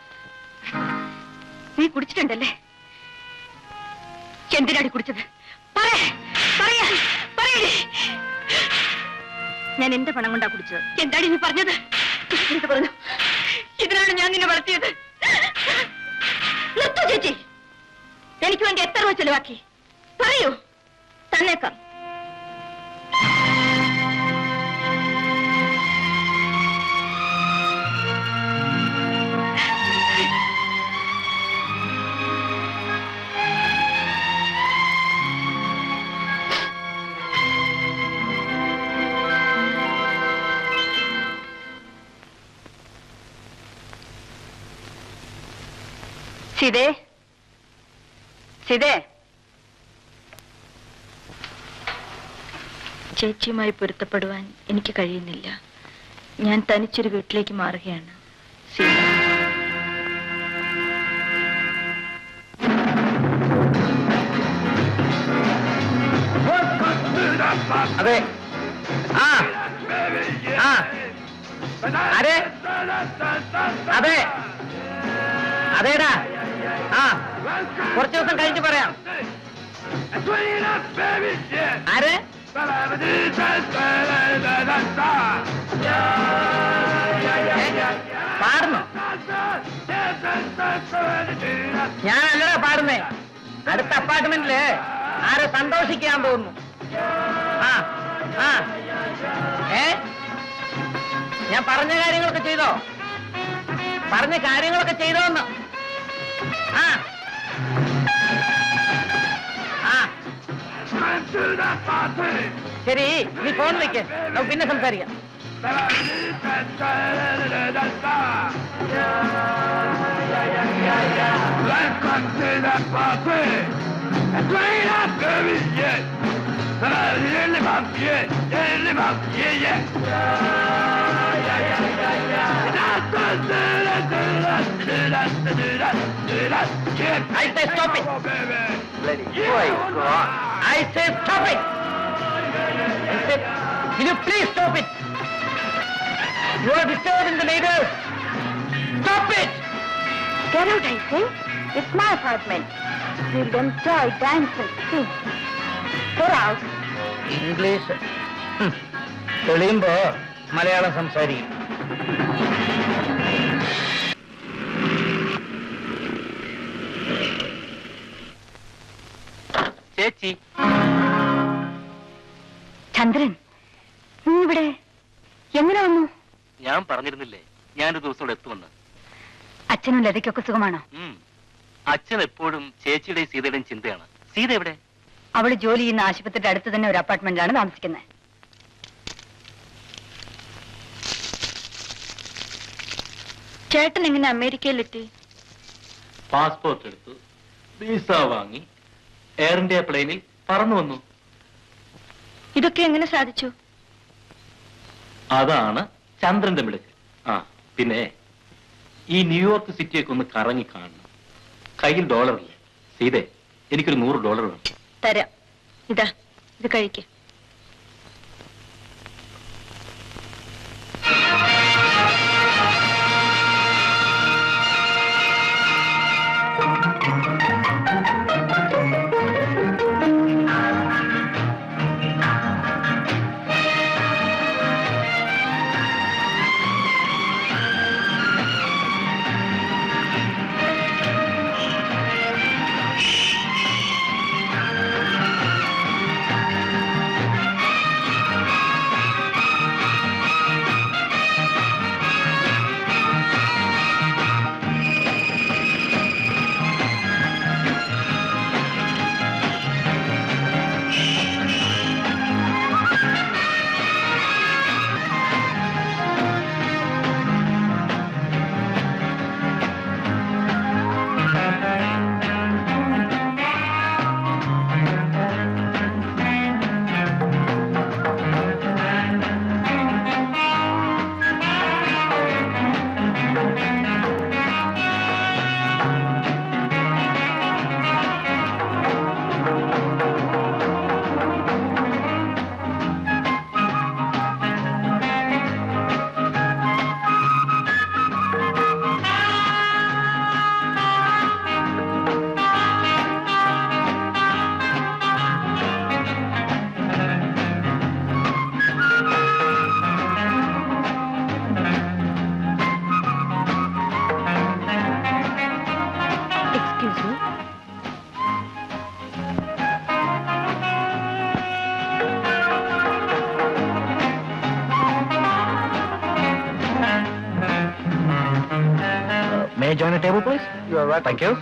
Speaker 1: നീ കുടിച്ചിട്ടുണ്ടല്ലേ എന്തിനാടി കുടിച്ചത് പറ പറയാ പറയടി ഞാൻ എന്റെ പണം കൊണ്ടാ കുടിച്ചത് എന്താടി നീ പറഞ്ഞത് എന്ത് പറഞ്ഞു ഇതിനാണ് ഞാൻ നിന്നെ വളർത്തിയത് നിർത്തൂ ചേച്ചി എനിക്ക് വേണ്ടി എത്ര രൂപ ചെലവാക്കി പറയൂ തന്നേക്കാം സീതേ സീതേ
Speaker 3: ചേച്ചിയുമായി പൊരുത്തപ്പെടുവാൻ എനിക്ക് കഴിയുന്നില്ല ഞാൻ തനിച്ചൊരു വീട്ടിലേക്ക് മാറുകയാണ് സീത
Speaker 2: അതെ ആ ആ അതെ അതെ അതേടാ ആ കുറച്ച് ദിവസം കഴിഞ്ഞ് പറയാം ആര് പാടുന്നു ഞാനല്ലടാ പാടുന്നേ അടുത്ത അപ്പാർട്ട്മെന്റില് ആരെ സന്തോഷിക്കാൻ പോകുന്നു ആ ആ ഏ ഞാൻ പറഞ്ഞ കാര്യങ്ങളൊക്കെ ചെയ്തോ പറഞ്ഞ കാര്യങ്ങളൊക്കെ ചെയ്തോന്ന് ആ ആ ശരി നീ ഫോൺ വെക്ക് നമുക്ക് പിന്നെ സംസാരിക്കാം I say stop it. I say stop it. I said, will you please stop it? You are disturbing the neighbors. Stop it.
Speaker 1: Get out, I say. It's my apartment. We'll enjoy, dance and sing. Get out.
Speaker 2: English ഹും. തെളിയുമ്പോ മലയാളം സംസാരിക്കും
Speaker 5: ചേച്ചി
Speaker 1: ചന്ദ്രൻ നീ ഇവിടെ എങ്ങനെ വന്നു
Speaker 5: ഞാൻ പറഞ്ഞിരുന്നില്ലേ ഞാനൊരു ദിവസം ഇവിടെ എത്തുമെന്ന്
Speaker 1: അച്ഛനും ലതയ്ക്കൊക്കെ സുഖമാണോ
Speaker 5: ഉം. അച്ഛൻ എപ്പോഴും ചേച്ചിയുടെയും സീതയുടെയും ചിന്തയാണ് സീത എവിടെ
Speaker 1: അവള് ജോലി ചെയ്യുന്ന ആശുപത്രിയുടെ അടുത്ത് തന്നെ ഒരു അപ്പാർട്ട്മെന്റിലാണ് താമസിക്കുന്നത്
Speaker 3: ചേട്ടൻ എങ്ങനെ അമേരിക്കയിലെത്തി
Speaker 5: പാസ്പോർട്ട് എടുത്തു വിസ വാങ്ങി എയർ ഇന്ത്യ പ്ലെയിനിൽ പറന്നു വന്നു
Speaker 3: ഇതൊക്കെ എങ്ങനെ സാധിച്ചു
Speaker 5: അതാണ് ചന്ദ്രന്റെ മിടുക്ക് ആ പിന്നെ ഈ ന്യൂയോർക്ക് സിറ്റിയൊക്കെ ഒന്ന് കറങ്ങി കാണണം കയ്യിൽ ഡോളറില്ലേ സീതേ എനിക്കൊരു നൂറ് ഡോളർ വേണം
Speaker 3: തരാം ഇതാ ഇത് കഴിക്ക്
Speaker 6: I join the table, please?
Speaker 7: You are right.
Speaker 6: Thank you.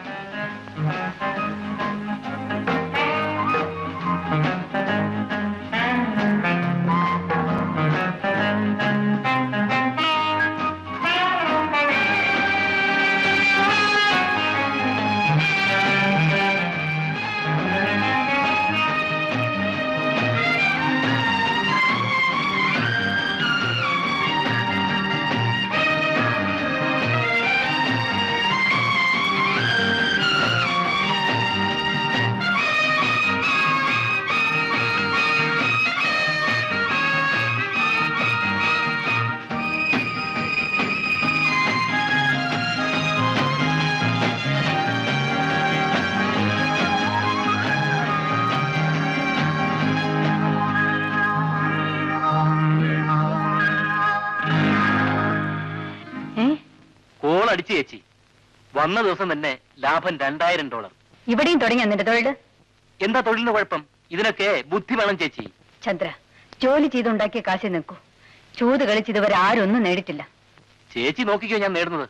Speaker 1: A
Speaker 5: call അടിച്ചു ചേച്ചി വന്ന ദിവസം തന്നെ ലാഭം രണ്ടായിരം ഡോളർ
Speaker 1: ഇവിടെയും തുടങ്ങിയ നിന്റെ തൊഴിൽ
Speaker 5: എന്താ തൊഴിലിന് കുഴപ്പം ഇതിനൊക്കെ ബുദ്ധി വേണം ചേച്ചി
Speaker 1: ചന്ദ്ര ജോലി ചെയ്തുണ്ടാക്കിയ കാശിൽ നിൽക്കൂ ചൂത് കളിച്ച് ഇതുവരെ ആരും ഒന്നും നേടിയിട്ടില്ല
Speaker 5: ചേച്ചി നോക്കിക്കോ ഞാൻ നേടുന്നത്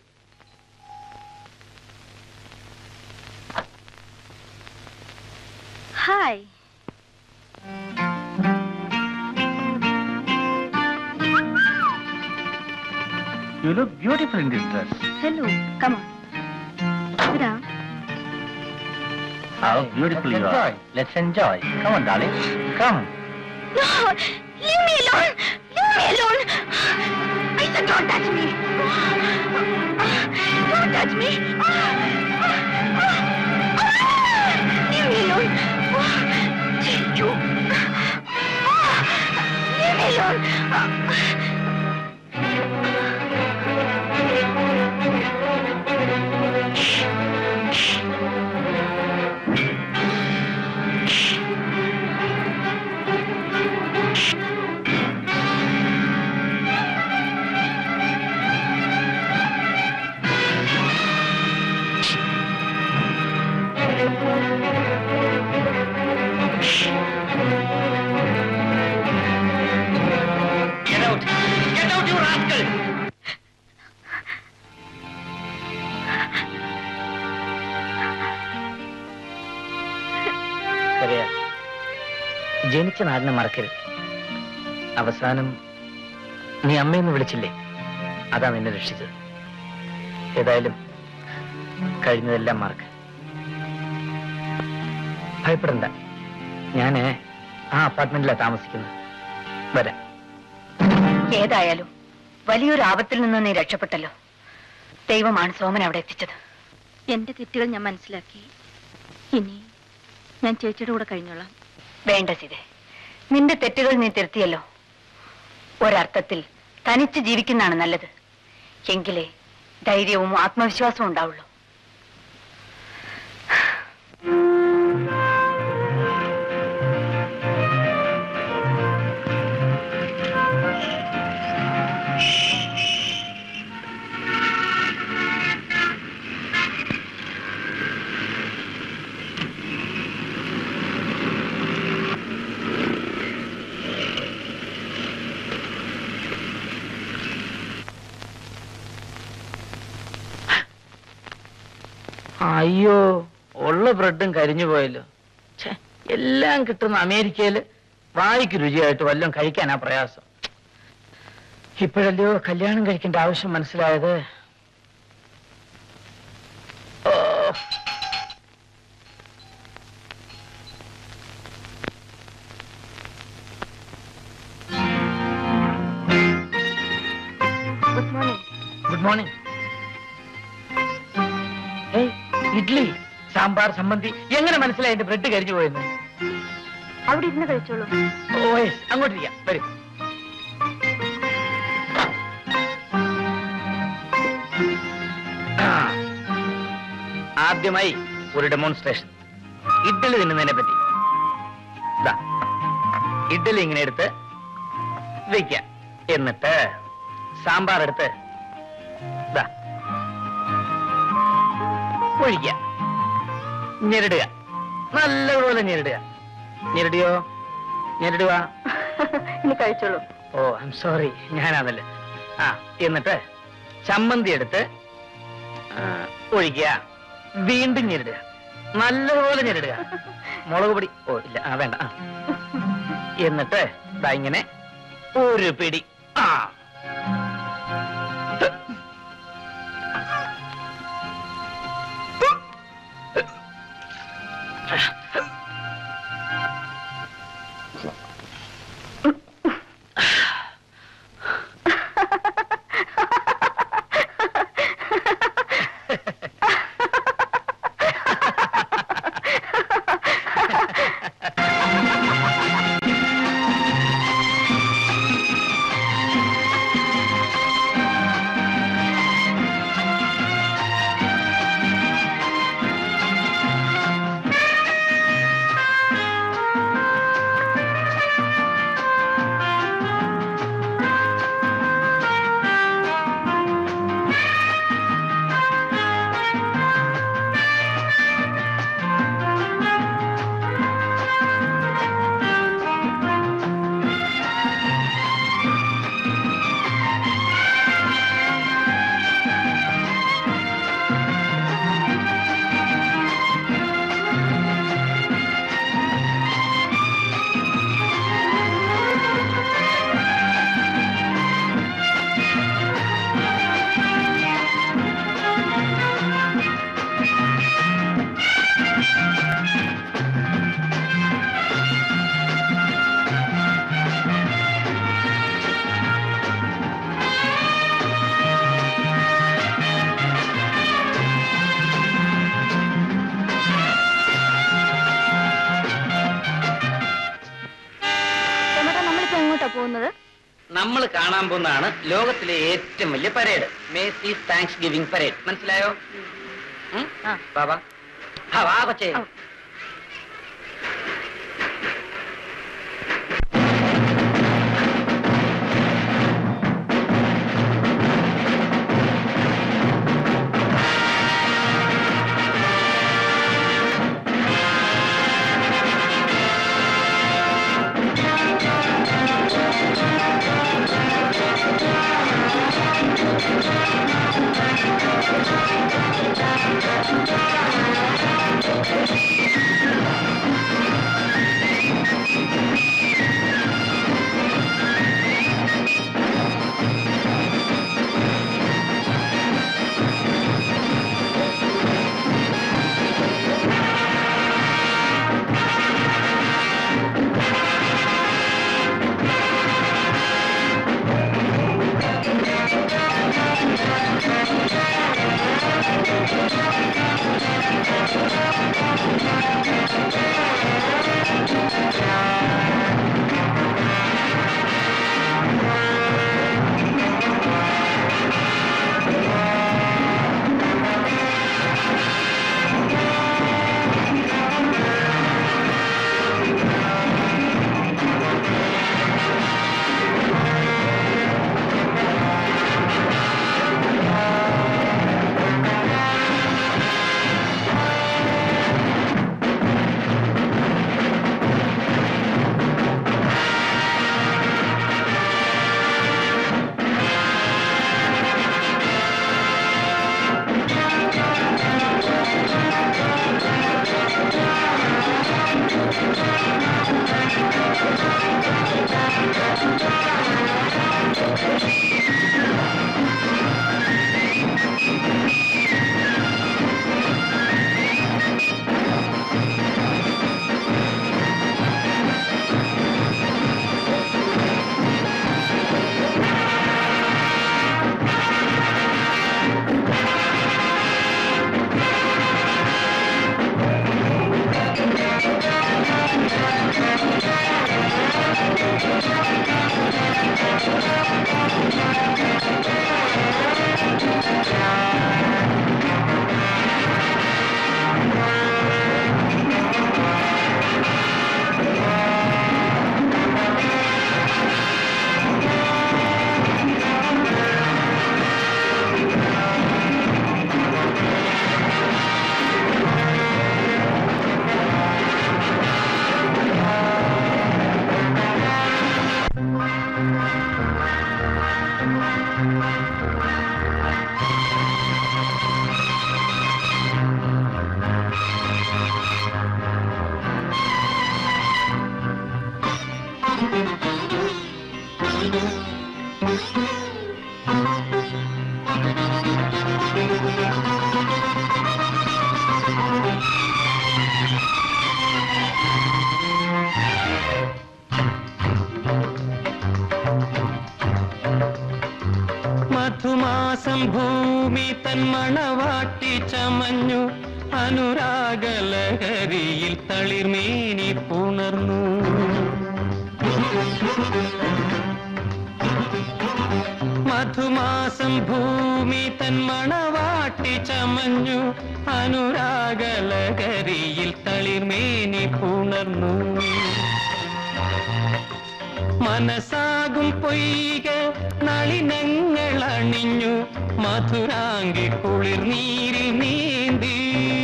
Speaker 3: Hi.
Speaker 5: You look beautiful in this dress
Speaker 3: Hello. Come on. Sit down.
Speaker 5: How beautiful you are let's enjoy come on darling come
Speaker 3: No! Leave me alone! Leave me alone! I said don't touch me! Don't touch me! Leave me alone! You! Leave me alone!
Speaker 5: Get out! Get out, you rascal!
Speaker 2: കരയാ ജനിച്ച നാടിനെ മറക്കരുത് അവസാനം നീ അമ്മയെന്ന് വിളിച്ചില്ലേ അതാ നിന്നെ രക്ഷിച്ചത് ഏതായാലും കഴിഞ്ഞതെല്ലാം മറക്ക ഭയപ്പെടണ്ട ഞാന് ആ അപ്പാർട്ട്മെന്റിലാണ് താമസിക്കുന്നത് വരാം
Speaker 1: ഏതായാലും വലിയൊരു ആപത്തിൽ നിന്ന് നീ രക്ഷപ്പെട്ടല്ലോ ദൈവമാണ് സോമൻ അവിടെ എത്തിച്ചത്
Speaker 3: എന്റെ തെറ്റുകൾ ഞാൻ മനസ്സിലാക്കി ഇനി ഞാൻ ചേച്ചിയുടെ കൂടെ കഴിഞ്ഞോളാം
Speaker 1: വേണ്ട സിതെ നിന്റെ തെറ്റുകൾ നീ തിരുത്തിയല്ലോ ഒരർത്ഥത്തിൽ തനിച്ച് ജീവിക്കുന്നതാണ് നല്ലത് എങ്കിലേ ധൈര്യവും ആത്മവിശ്വാസവും ഉണ്ടാവുള്ളൂ
Speaker 2: അയ്യോ ഉള്ള ബ്രെഡും കരിഞ്ഞു പോയല്ലോ ഛെ, എല്ലാം കിട്ടുന്ന അമേരിക്കയില് വായിക്ക് രുചിയായിട്ട് വല്ലതും കഴിക്കാനാ പ്രയാസം ഇപ്പോഴല്ലയോ കല്യാണം കഴിക്കേണ്ട ആവശ്യം മനസ്സിലായത് ഓ.
Speaker 3: ഗുഡ് മോർണിംഗ്
Speaker 2: ഗുഡ് മോർണിംഗ് ഏയ് ഇഡ്ലി സാമ്പാർ സംബന്ധി എങ്ങനെ മനസ്സിലായി എന്റെ ബ്രെഡ് കരിഞ്ഞു പോയെന്ന്
Speaker 3: അവിടെ ഇരുന്ന് കഴിച്ചോളൂ
Speaker 2: ഓ യെസ് അങ്ങോട്ടിരിക്കാം വരും ആ. ആദ്യമായി ഒരു ഡെമോൺസ്ട്രേഷൻ ഇഡ്ഡലി തിന്നുന്നതിനെ പറ്റി ദാ, ഇഡ്ഡലി ഇങ്ങനെ എടുത്ത് വെക്ക എന്നിട്ട് സാമ്പാർ എടുത്ത് ദാ, ഒഴിക്ക ഞെരടുക നല്ലതുപോലെ ഞെരടുക ഞെരടിയോ ഞെരടുക
Speaker 3: ഇനി കഴിച്ചോളൂ
Speaker 2: ഓ ഐം സോറി ഞാനാണല്ലേ ആ എന്നിട്ട് ചമ്മന്തി എടുത്ത് ഒഴിക്കുക വീണ്ടും ഞെരിടുക നല്ലതുപോലെ ഞെരിടുക മുളക് പൊടി ഓ ഇല്ല ആ വേണ്ട ആ. എന്നിട്ട് ദാ ഇങ്ങനെ ഒരു പിടി ആ
Speaker 3: ചേട്ടാ നമ്മളിപ്പോ എങ്ങോട്ടാ പോകുന്നത്
Speaker 2: നമ്മൾ കാണാൻ പോകുന്നതാണ് ലോകത്തിലെ ഏറ്റവും വലിയ parade Macy's Thanksgiving parade മനസ്സിലായോ ഉം? ബാബാ ആ വാ കൊച്ചേ
Speaker 3: Thank
Speaker 9: മധുമാസം ഭൂമി തൻ മണവാട്ടി ചമഞ്ഞു അനുരാഗലഹരിയിൽ തളിർമേനി പുണർന്നു മധുമാസം ഭൂമി തൻ മണവാട്ടി ചമഞ്ഞു അനുരാഗലഹരിയിൽ തളിർമേനി പുണർന്നു മനസ്സാകും പൊയ്ക നളിനങ്ങൾ അണിഞ്ഞു മധുരാങ്കി കുളിർ നീരിൽ നീന്തി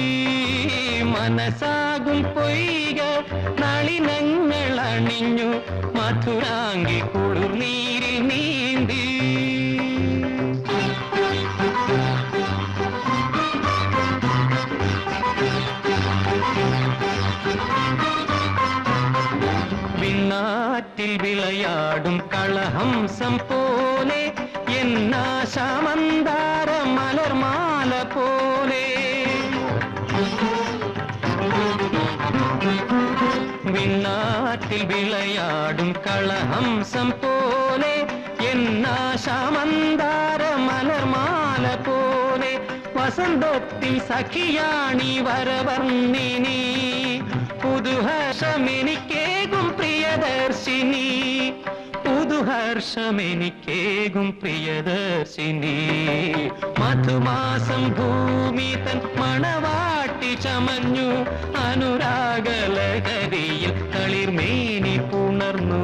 Speaker 9: മനസ്സാകും പൊയ്ക നളിനങ്ങൾ അണിഞ്ഞു മധുരാങ്കി കുളിർ നീരിൽ നീന്തി വിണ്ണാറ്റിൽ വിളയാടും കളഹംസം പോലെ എന്നാശാമന്താര മലർമാല പോലെ വിണ്ണാറ്റിൽ വിളയാടും കളഹംസം പോലെ എന്നാശാമന്താര മലർമാല പോലെ വസന്തത്തിൽ സഖിയാണി വരവർണ്ണിനി പുതുഹർഷമെനിക്കേകും പ്രിയദർശിനി പുതുഹർഷമെനിക്കേകും പ്രിയദർശിനി മധുമാസം ഭൂമി തൻ മണവാട്ടി ചമഞ്ഞു അനുരാഗലകരിയിൽ കളിർമേനി പുണർന്നു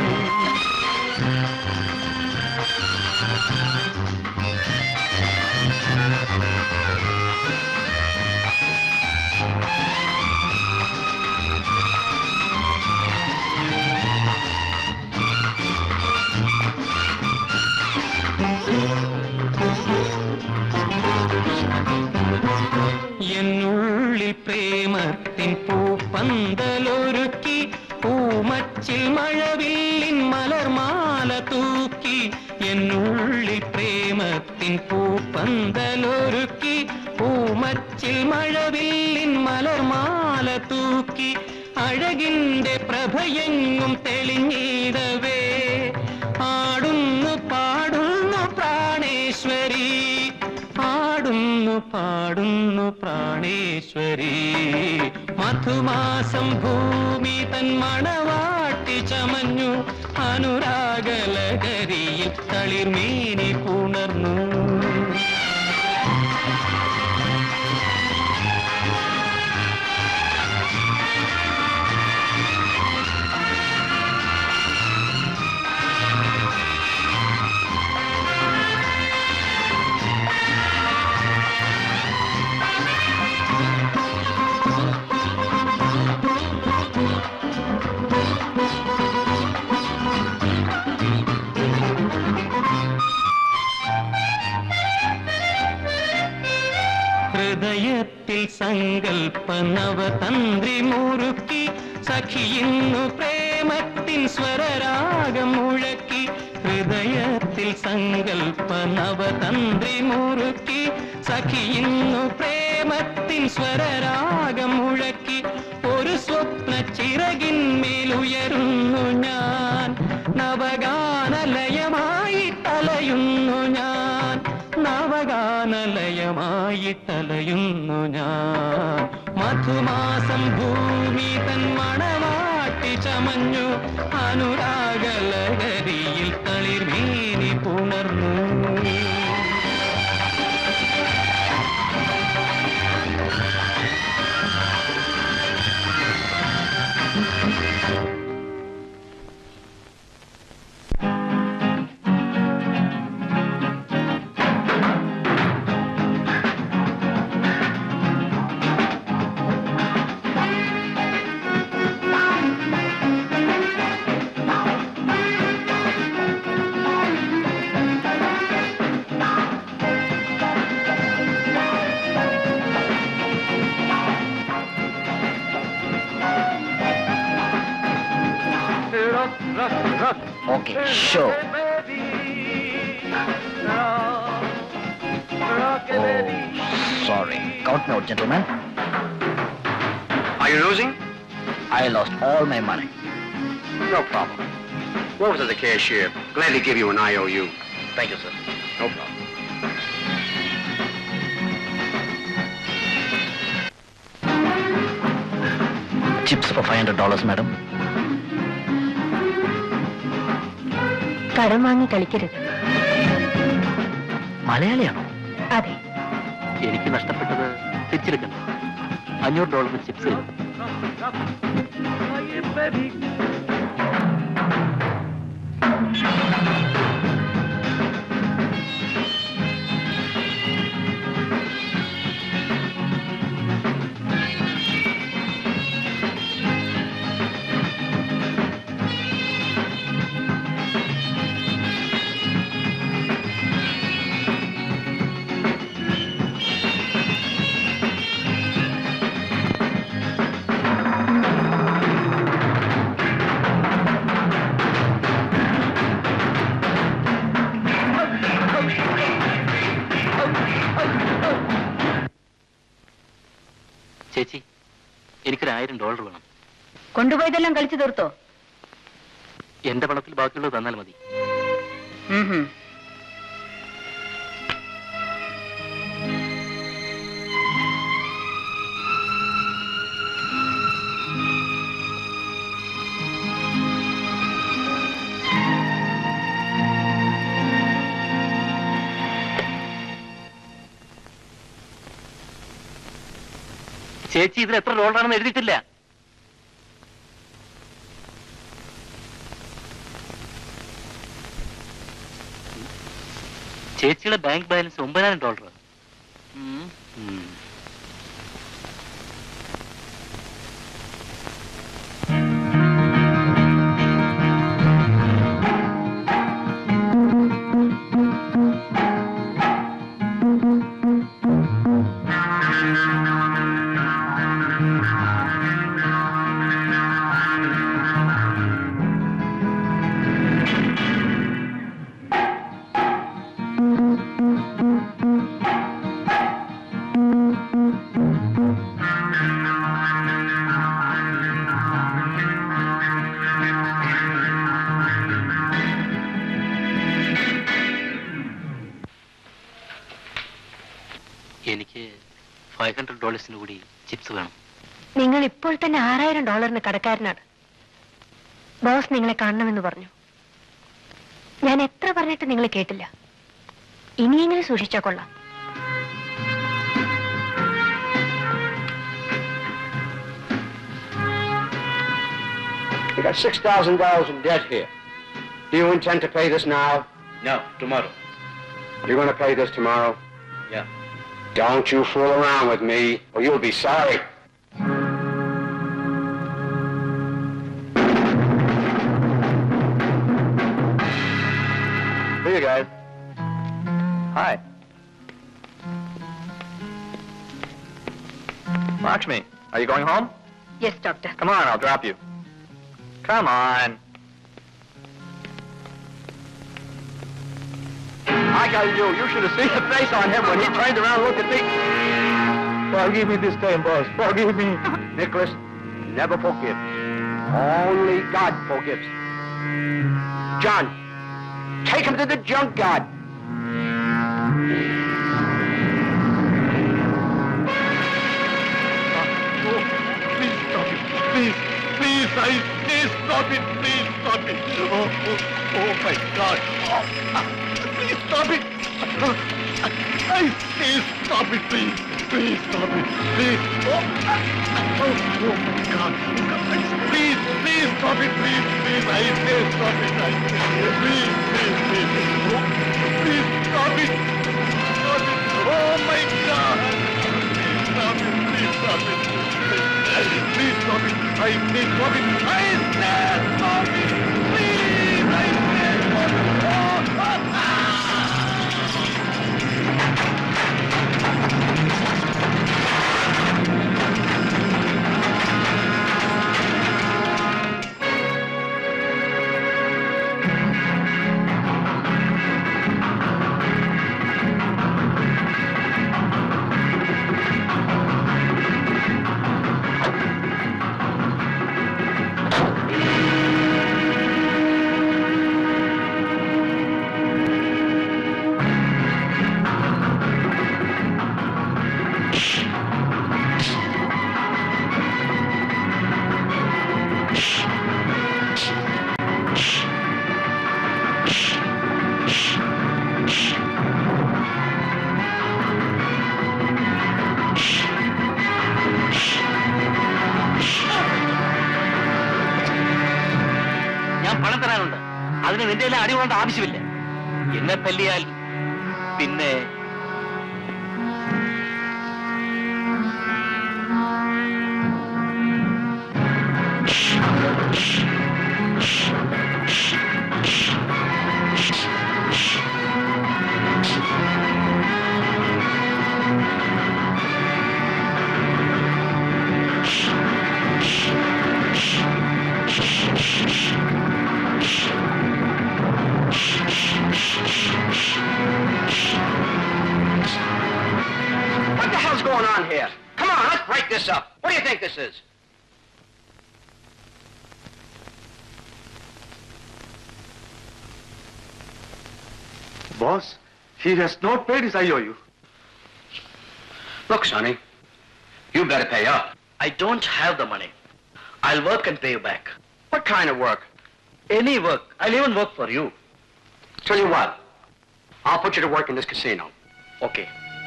Speaker 9: എന്നുള്ളിൽ പ്രേമത്തിൻ പൂപ്പന്തലൊരുക്കി പൂമച്ചിൽ മഴവില്ലിൻ മലർമാല തൂക്കി എന്നുള്ളിൽ പ്രേമത്തിൻ പൂപ്പന്തലൊരുക്കി പൂമച്ചിൽ മഴവില്ലിൻ മലർമാല തൂക്കി അഴകിന്റെ പ്രഭയെങ്ങും തെളിഞ്ഞീടവേ ആടുന്നു പാടുന്നു പ്രാണേശ്വരി പാടുന്നു പാടുന്നു പ്രാണേശ്വരി മധുമാസം ഭൂമി തൻ മണവാട്ടി ചമഞ്ഞു അനുരാഗലകരിയിൽ തളിർമേനി പുണർന്നു ഹൃദയത്തിൽ സങ്കൽപ്പ നവതന്ത്രി മുറുക്കി സഖിയിന്നു പ്രേമത്തിൻ സ്വരരാഗം മുഴക്കി ഹൃദയത്തിൽ സങ്കൽപ്പ നവതന്ത്രി മുറുക്കി സഖിയിന്നു പ്രേമത്തിൻ സ്വരരാഗം മുഴക്കി ഒരു സ്വപ്ന ചിറകിന്മേലുയരുന്നു ഞാൻ നവഗാനലയമായി തലയുന്നു ഞാൻ നവഗാനലയമായി തലയുന്നു ഞാൻ മധുമാസം ഭൂമി തൻ മണവാട്ടി ചമഞ്ഞു അനുരാഗലഹരിയിൽ തളിർമേനി പുണർന്നു
Speaker 10: Thank
Speaker 2: Okay, sure. Oh, sorry. Count me out, gentlemen.
Speaker 7: Are you losing?
Speaker 2: I lost all my money.
Speaker 7: No problem. Over to the cashier. Gladly give you an IOU.
Speaker 2: Thank you, sir.
Speaker 7: No problem.
Speaker 2: Chips for $500, madam.
Speaker 1: കടം വാങ്ങി കളിക്കരുത്
Speaker 2: മലയാളിയാണോ
Speaker 1: അതെ
Speaker 5: എനിക്ക് നഷ്ടപ്പെട്ടത് തിരിച്ചെടുക്കണം അഞ്ഞൂറ് dollar chips ചേച്ചി എനിക്കൊരു ആയിരം ഡോളർ വേണം
Speaker 1: കൊണ്ടുപോയതെല്ലാം കളിച്ചു തീർത്തോ
Speaker 5: എന്റെ പണത്തിൽ ബാക്കിയുള്ളത് തന്നാൽ മതി
Speaker 1: ഉം ഹും.
Speaker 5: ചേച്ചി ഇതിൽ എത്ര ഡോളറാണെന്ന് എഴുതിയിട്ടില്ല ചേച്ചിയുടെ ബാങ്ക് ബാലൻസ് ഒമ്പതിനായിരം ഡോളർ എനിക്ക് ഫൈവ് ഹൺഡ്രഡ് ഡോളേഴ്സിന് കൂടി ചിപ്സ് വേണം
Speaker 1: നിങ്ങൾ ഇപ്പോൾ തന്നെ ആറായിരം ഡോളറിന് കടക്കാരനാണ് ബോസ് നിങ്ങളെ കാണണമെന്ന് പറഞ്ഞു ഞാൻ എത്ര പറഞ്ഞിട്ട് നിങ്ങൾ കേട്ടില്ല ഇനിയെങ്കിലും സൂക്ഷിച്ചാ കൊള്ളാം
Speaker 7: You got six thousand dollars in debt here. Do you intend to pay this now?
Speaker 4: No, tomorrow.
Speaker 7: You're going to pay this tomorrow?
Speaker 4: Yeah.
Speaker 7: Don't you fool around with me, or you'll be sorry. Here you guys. Hi. Lakshmi, are you going home?
Speaker 1: Yes doctor
Speaker 7: Come on, I'll drop you. Come on. I got you. You should have seen the face on him when he turned around and looked at me. Forgive me this time, boss. Forgive me. Nicholas, never forgive. Only God forgives. John, take him to the junkyard.
Speaker 6: Please stop it. Please, please, I say stop it. Please stop it. Oh, oh, oh my God. Oh, ah, please stop it. I say stop it, please. Please stop it. Please. Oh, ah, oh, oh my God. Please, please stop it, please, please. I say stop it. I say, please, please, please. Oh, please stop it. Stop it. Oh my God. Please stop it. Please stop it. Please stop it. I say stop it. I say stop it. Please, I say stop it. Oh, ah, ah.
Speaker 5: പണം തരാനുണ്ട് അതിന് നിന്റെ എല്ലാം അടി കൊണ്ട ആവശ്യമില്ല എന്നെ തല്ലിയാൽ പിന്നെ
Speaker 7: What the hell's going on here? Come on, let's break this up. What do you think this is?
Speaker 6: Boss, he has not paid his IOU.
Speaker 7: Look, Sonny, you better pay up.
Speaker 2: I don't have the money. I'll work and pay you back.
Speaker 7: What kind of work?
Speaker 2: Any work. I'll even work for you.
Speaker 7: Tell you what, I'll put you to work in this casino.
Speaker 2: Okay.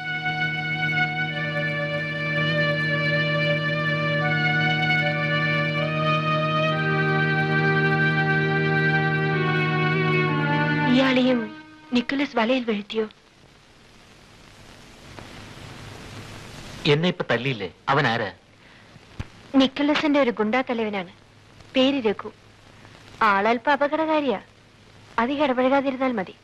Speaker 1: ഇയാളെയും Nicholas വലയിൽ വീഴ്ത്തിയോ
Speaker 5: എന്നെ ഇപ്പൊ തല്ലിയില്ലേ അവൻ ആരാ
Speaker 1: നിക്കലസിന്റെ ഒരു ഗുണ്ടാ തലവനാണ് പേര് രഘു ആളൽപ്പ അപകടകാരിയാ അധികം ഇടപഴകാതിരുന്നാൽ മതി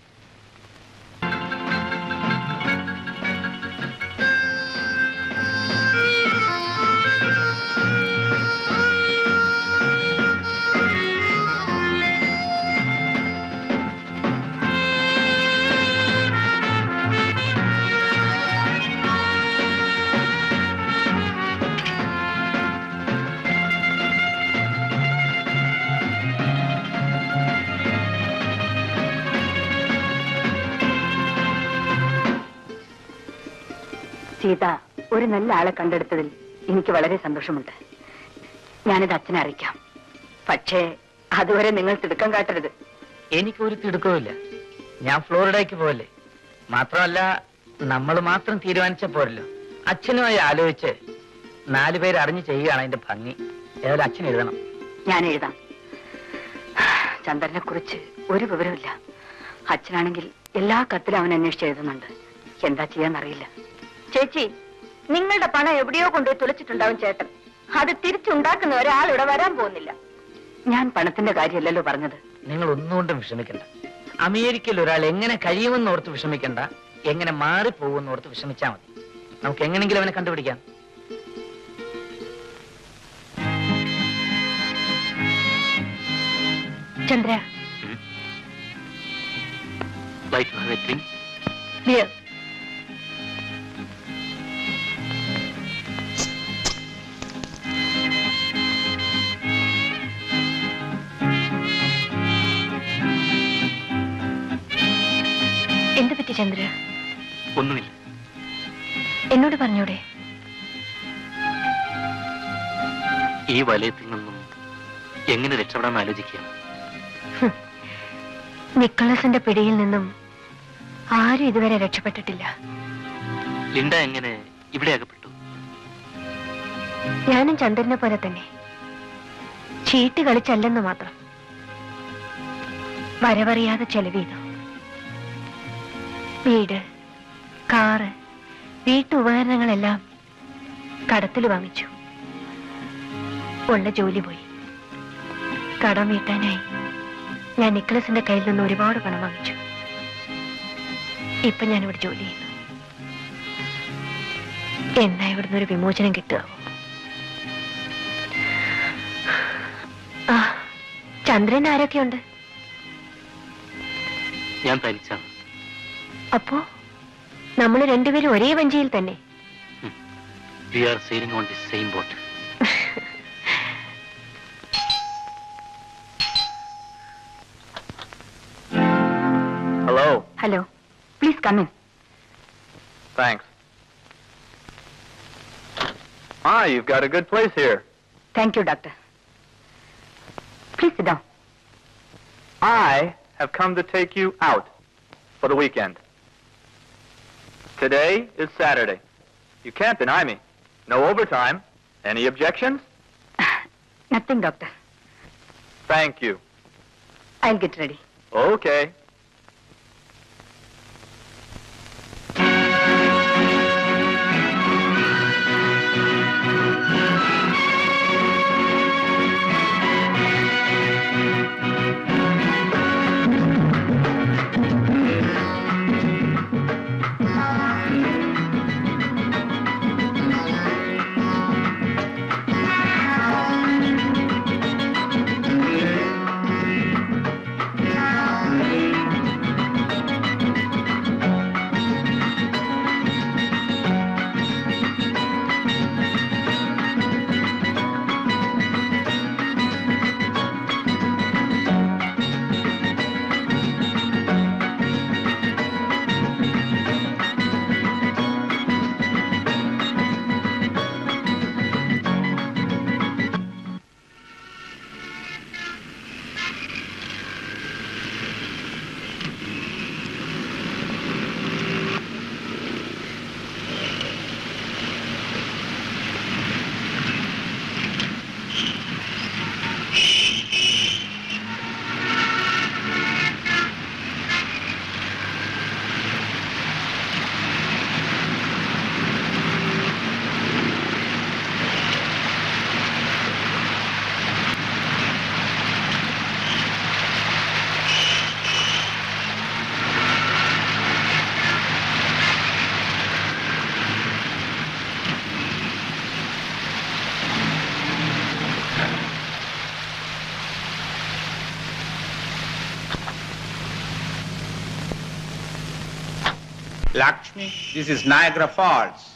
Speaker 1: സീത ഒരു നല്ല ആളെ കണ്ടെടുത്തതിൽ എനിക്ക് വളരെ സന്തോഷമുണ്ട് ഞാനിത് അച്ഛനെ അറിയിക്കാം പക്ഷേ അതുവരെ നിങ്ങൾ തിടുക്കം കാട്ടരുത്
Speaker 2: എനിക്ക് ഒരു തിടുക്കവുമില്ല ഞാൻ ഫ്ലോറിഡയ്ക്ക് പോവല്ലേ മാത്രമല്ല നമ്മൾ മാത്രം തീരുമാനിച്ച പോരല്ലോ അച്ഛനുമായി ആലോചിച്ച് നാലു പേര് അറിഞ്ഞു ചെയ്യുകയാണ് അതിന്റെ ഭംഗി ഏതായാലും അച്ഛൻ എഴുതണം
Speaker 1: ഞാൻ എഴുതാം ചന്ദ്രനെ കുറിച്ച് ഒരു വിവരമില്ല അച്ഛനാണെങ്കിൽ എല്ലാ കത്തിലും അവൻ അന്വേഷിച്ച് എഴുതുന്നുണ്ട് എന്താ ചെയ്യാന്നറിയില്ല ചേച്ചി നിങ്ങളുടെ പണം എവിടെയോ കൊണ്ടുപോയി തുളച്ചിട്ടുണ്ടാവും ചേട്ടൻ അത് തിരിച്ചുണ്ടാക്കുന്ന ഒരാൾ ഇവിടെ വരാൻ പോകുന്നില്ല ഞാൻ പണത്തിന്റെ കാര്യമല്ലല്ലോ പറഞ്ഞത്
Speaker 2: നിങ്ങൾ ഒന്നുകൊണ്ടും വിഷമിക്കണ്ട അമേരിക്കയിൽ ഒരാൾ എങ്ങനെ കഴിയുമെന്ന് ഓർത്ത് വിഷമിക്കണ്ട എങ്ങനെ മാറിപ്പോകുമെന്ന് ഓർത്ത് വിഷമിച്ചാൽ മതി നമുക്ക് എങ്ങനെങ്കിലും അവനെ കണ്ടുപിടിക്കാം
Speaker 1: Chandra
Speaker 5: light have a drink
Speaker 1: beer എന്ത് പറ്റി ചന്ദ്ര
Speaker 5: ഒന്നുമില്ല
Speaker 1: എന്നോട് പറഞ്ഞൂടെ
Speaker 5: ഈ വലയത്തിൽ നിന്നും എങ്ങനെ രക്ഷപ്പെടാൻ ആലോചിക്കുക
Speaker 1: നിക്കോളസിന്റെ പിടിയിൽ നിന്നും ആരും ഇതുവരെ രക്ഷപ്പെട്ടിട്ടില്ല
Speaker 5: ലിൻഡ എങ്ങനെ ഇവിടെ അകപ്പെട്ടു
Speaker 1: ഞാനും ചന്ദ്രനെ പോലെ തന്നെ ചീട്ട് കളിച്ചല്ലെന്ന് മാത്രം വരവറിയാതെ ചെലവ് വീട് കാറ് വീട്ടുപകരണങ്ങളെല്ലാം കടത്തിൽ വാങ്ങിച്ചു ഉള്ള ജോലി പോയി കടം വീട്ടാനായി ഞാൻ നിക്ലസിന്റെ കയ്യിൽ നിന്ന് ഒരുപാട് പണം വാങ്ങിച്ചു ഇപ്പൊ ഞാൻ ഇവിടെ ജോലി ചെയ്യുന്നു എന്നാ ഇവിടുന്ന് ഒരു വിമോചനം കിട്ടുക ആ ചന്ദ്രൻ ആരൊക്കെയുണ്ട്
Speaker 5: ഞാൻ തനിച്ചാണ്
Speaker 1: അപ്പോ നമ്മൾ രണ്ടുപേരും ഒരേ വഞ്ചിയിൽ തന്നെ
Speaker 5: we are sailing on the same boat
Speaker 7: Hello.
Speaker 1: Hello please come in
Speaker 7: Thanks. Ah, you've got a good place here.
Speaker 1: Thank you doctor please sit down
Speaker 7: I have come to take you out for the weekend. Today is Saturday. You can't deny me. No overtime. Any objections?
Speaker 1: Nothing doctor
Speaker 7: Thank you.
Speaker 1: I get ready
Speaker 7: Okay.
Speaker 8: Lakshmi, this is Niagara Falls.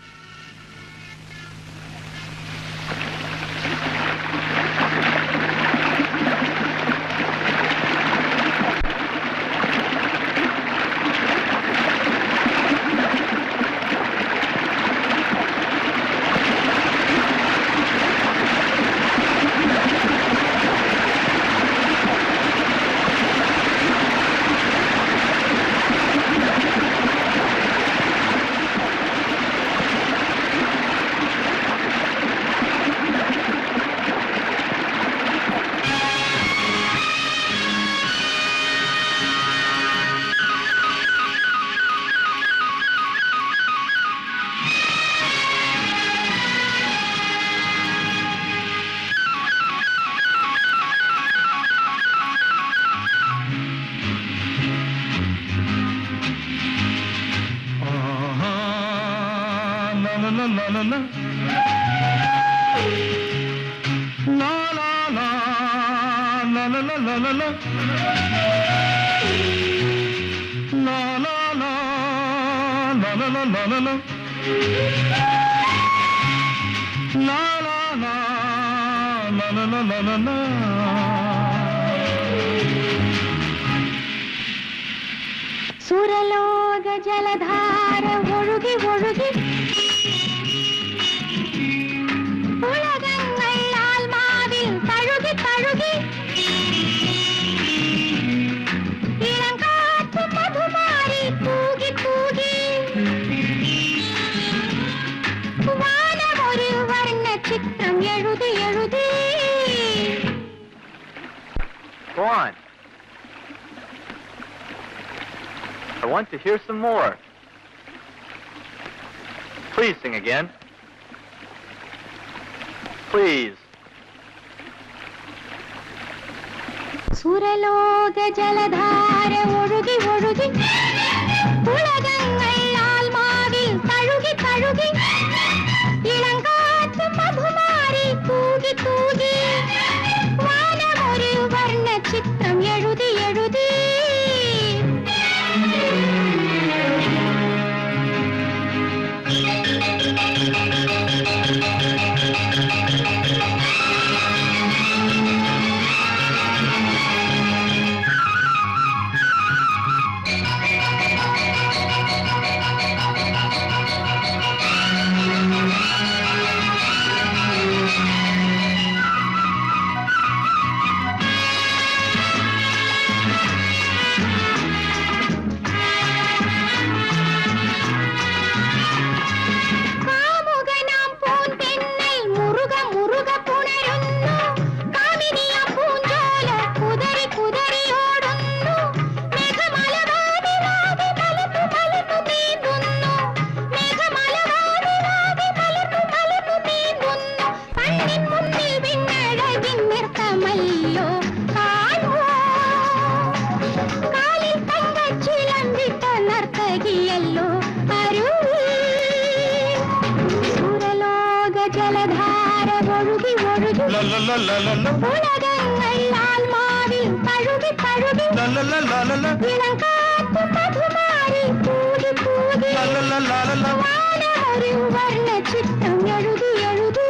Speaker 6: na na na na na na. La la la la la la la la la. La la la la la la la la la. La la la la la la la la la.
Speaker 3: സുരലോക ജലധാര ഒഴുകി ഒഴുകി ഉലകങ്ങൾ ആത്മാവിൽ തഴുകി തഴുകി ഇളങ്കാറ്റ് മധുമാരി തൂകി തൂകി വാനമൊരു വർണ്ണ ചിത്രം എഴുതി എഴുതി
Speaker 7: Go on. I want to hear some more. Please sing again. Please.
Speaker 3: സുരലോക ജലധാര ഒഴുകി ഒഴുകി ഉലകങ്ങൾ ആത്മാവിൽ തഴുകി തഴുകി ഇളങ്കാറ്റ് മധുമാരി തൂകി തൂകി വാനമൊരു വർണ്ണ ചിത്രം എഴുതി എഴുതി ഉലകങ്ങൾ ആത്മാവിൽ തഴുകി തഴുകി ഇളങ്കാറ്റ് മധുമാരി പൂതി പൂതി വാനമൊരു വർണ്ണ ചിത്രം എഴുതി എഴുതി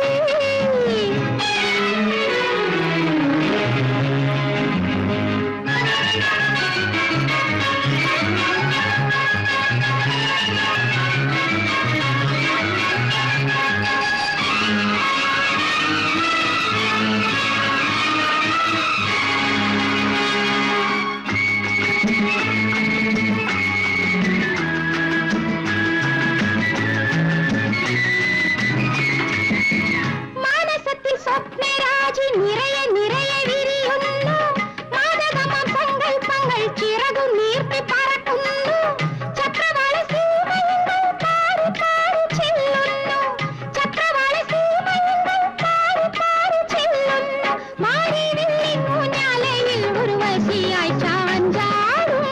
Speaker 3: മാനസത്തിൽ സ്വപ്നരാജി നിറയെ നിറയെ വിരിയുന്നു മാതകമാം സങ്കൽപ്പങ്ങൾ ചിറകു നീർത്തി പറക്കുന്നു ചക്രവാള സീമയുങ്ങൾ പാറി പാറി ചെല്ലുന്നു ചക്രവാള സീമയുങ്ങൾ പാറി പാറി ചെല്ലുന്നു മാറി വില്ലിൻ ഊഞ്ഞാലയിൽ ഉർവശിയായി ചാഞ്ചാടും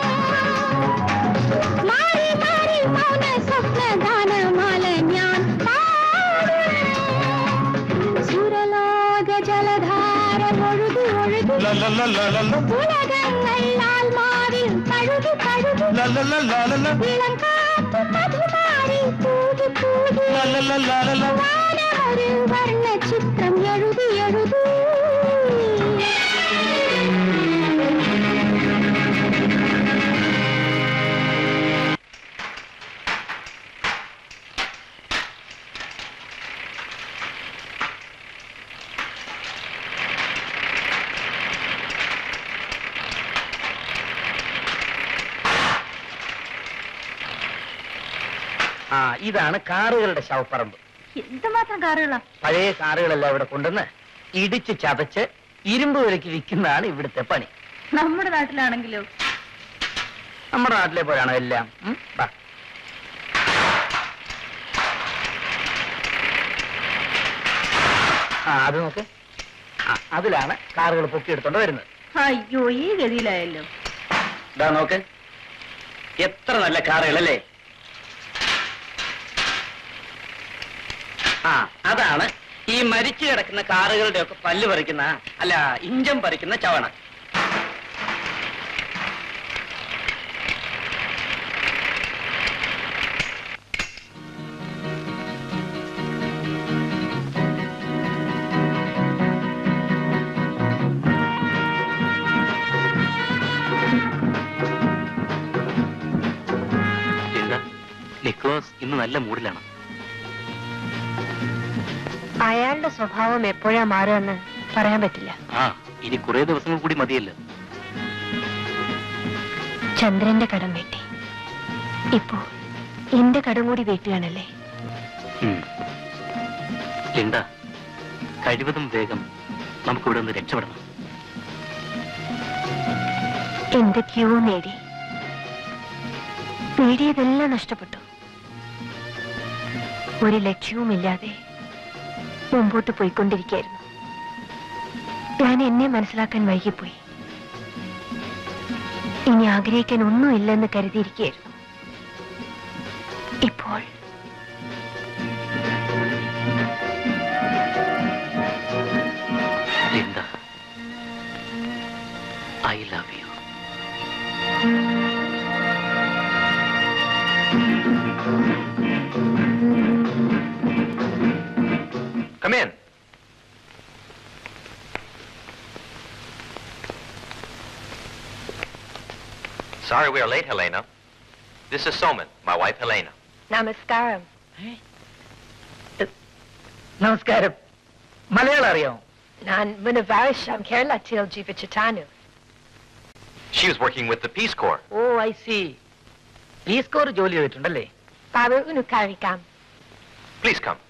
Speaker 3: മാറി മാറി മൗന സ്വപ്നഗാനമാല ഞാൻ പാടും സുരലോക ജലധാര ഒഴുകി ഒഴുകി ഉലകങ്ങൾ ആത്മാവിൽ തഴുകി തഴുകി ഇളം കാറ്റ് മധുമാരി തൂകി തൂകി വാനമൊരു വർണ്ണ ചിത്രം എഴുതി എഴുതി
Speaker 2: ആ ഇതാണ് കാറുകളുടെ ശവപ്പറമ്പ്
Speaker 3: എന്തുമാത്രം കാറുകളാ
Speaker 2: പഴയ കാറുകളെല്ലാം ഇവിടെ കൊണ്ടുവന്ന് ഇടിച്ച് ചതച്ച് ഇരുമ്പ് വിലക്ക് വിൽക്കുന്നതാണ് ഇവിടുത്തെ പണി
Speaker 3: നമ്മുടെ നാട്ടിലാണെങ്കിലോ
Speaker 2: നമ്മുടെ നാട്ടിലെ പോലെയാണോ എല്ലാം ഉം, ബാ. ആ അത് നോക്ക് ആ, അതിലാണ് കാറുകൾ പൊക്കിയെടുത്തോണ്ട് വരുന്നത്
Speaker 3: അയ്യോ ഈ ഗതിയിലായല്ലോ
Speaker 2: ഇതാ നോക്ക് എത്ര നല്ല കാറുകളല്ലേ ആ അതാണ് ഈ മരിച്ചു കിടക്കുന്ന കാറുകളുടെ ഒക്കെ പല്ല് പറിക്കുന്ന അല്ല ഇഞ്ചം പറിക്കുന്ന ചവണ
Speaker 5: നിക്കോസ് ഇന്ന് നല്ല മൂഡിലാണ്
Speaker 1: അയാളുടെ സ്വഭാവം എപ്പോഴാ മാറുമെന്ന് പറയാൻ പറ്റില്ല
Speaker 5: ആ ഇനി കുറെ ദിവസങ്ങൾ കൂടി മതിയല്ലോ
Speaker 1: ചന്ദ്രന്റെ കടം വീട്ടി ഇപ്പോ എന്റെ കടം കൂടി വീട്ടുകയാണല്ലേ
Speaker 5: ഉം. ലിൻഡ കഴിവതും വേഗം നമുക്കിവിടെ നിന്ന് രക്ഷപ്പെടണം
Speaker 1: എന്തൊക്കെയോ നേടി നേടിയതെല്ലാം നഷ്ടപ്പെട്ടു ഒരു ലക്ഷ്യവുമില്ലാതെ മുമ്പോട്ട് പോയിക്കൊണ്ടിരിക്കുകയായിരുന്നു ഞാൻ എന്നെ മനസ്സിലാക്കാൻ വൈകിപ്പോയി ഇനി ആഗ്രഹിക്കാൻ ഒന്നുമില്ലെന്ന് കരുതിയിരിക്കുകയായിരുന്നു ഇപ്പോൾ
Speaker 5: Linda I love you
Speaker 7: Come in. Sorry we are late, Helena. This is Soman, my wife Helena.
Speaker 1: നമസ്കാരം
Speaker 2: നമസ്കാരം മലയാളം അറിയാമോ
Speaker 1: ഞാൻ മുനവാവശ്യം കേരളത്തിൽ ജീവിച്ചിട്ടാണ്
Speaker 7: She was working with the Peace Corps.
Speaker 2: Oh I see Peace Corps ജോലി ചെയ്തിട്ടുണ്ടല്ലേ
Speaker 1: ബാബു ഒന്ന് കഴിക്കാം
Speaker 7: Please come.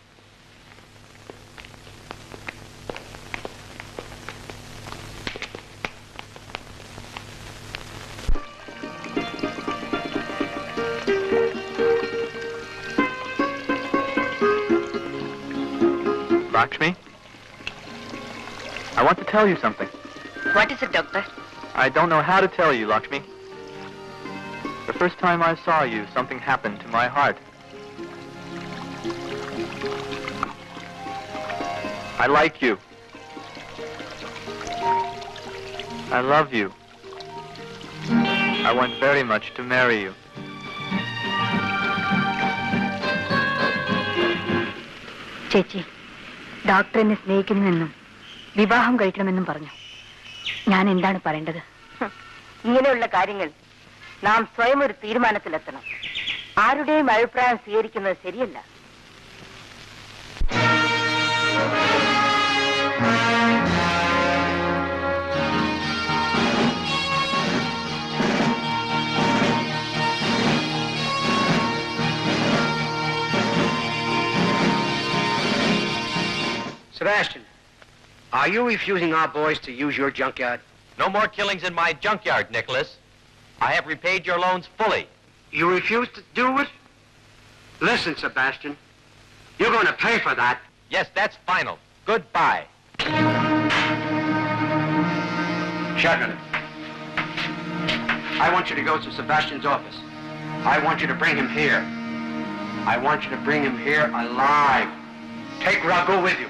Speaker 10: Lakshmi, I want to tell you something.
Speaker 1: What is it doctor
Speaker 10: I don't know how to tell you, Lakshmi. The first time I saw you, something happened to my heart. I like you. I love you. I want very much to marry you.
Speaker 1: ചേച്ചി doctor എന്നെ സ്നേഹിക്കുന്നുവെന്നും വിവാഹം കഴിക്കണമെന്നും പറഞ്ഞു ഞാൻ എന്താണ് പറയേണ്ടത് ഇങ്ങനെയുള്ള കാര്യങ്ങൾ നാം സ്വയം ഒരു തീരുമാനത്തിലെത്തണം ആരുടെയും അഭിപ്രായം സ്വീകരിക്കുന്നത് ശരിയല്ല
Speaker 11: Sebastian, are you refusing our boys to use your junkyard?
Speaker 12: No more killings in my junkyard, Nicholas. I have repaid your loans fully.
Speaker 11: You refuse to do it? Listen, Sebastian, you're going to pay for that.
Speaker 12: Yes, that's final. Goodbye.
Speaker 11: Shotgun. I want you to go to Sebastian's office. I want you to bring him here. I want you to bring him here alive. Take Rocco with you.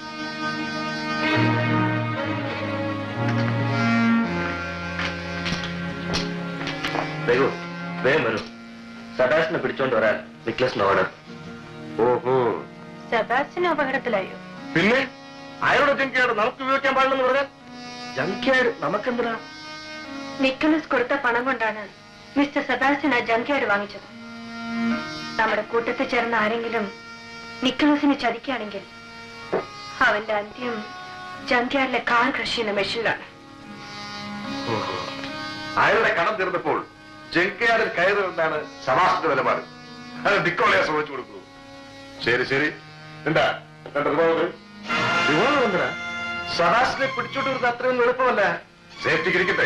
Speaker 13: വരൂ വേഗം വരൂ സദാസിനെ പിടിച്ചോണ്ട് വരാൻ നിക്ലസിന് order
Speaker 6: ഓഹോ
Speaker 3: Sebastian അപകടത്തിലായോ
Speaker 6: പിന്നെ അയാളുടെ ജങ്ക്യാർഡ് നമുക്ക് ഉപയോഗിക്കാൻ പാടില്ലെന്ന് പറഞ്ഞാൽ ജങ്ക്യാർഡ് നമുക്കെന്തിനാ
Speaker 3: നിക്കലസ് കൊടുത്ത പണം കൊണ്ടാണ് മിസ്റ്റർ സെബാസ്റ്റ്യൻ ആ ജങ്ക്യാർഡ് വാങ്ങിച്ചത് നമ്മുടെ കൂട്ടത്തിൽ ചേർന്ന ആരെങ്കിലും നിക്കലസിനെ ചതിക്കുകയാണെങ്കിൽ അവന്റെ അന്ത്യം ജങ്ക്യാർഡിലെ കാർ കൃഷി ചെയ്യുന്ന മെഷീനിലാണ്
Speaker 6: ഓഹോ. അയാളുടെ കടം തീർന്നപ്പോൾ ജങ്ക്യാർഡിൽ കയറുമെന്നാണ് സമാസത്തിന്റെ നിലപാട് അത് നിക്കോളയെ ശ്രമിച്ചു കൊടുക്കൂ ശരി ശരി എന്താ എന്താ റിവോൾവർ റിവോൾവർ എന്തിനാ സഹാസിനെ പിടിച്ചോണ്ട് വരുന്നത് അത്രയൊന്നും എളുപ്പമല്ല സേഫ്റ്റിക്ക് ഇരിക്കട്ടെ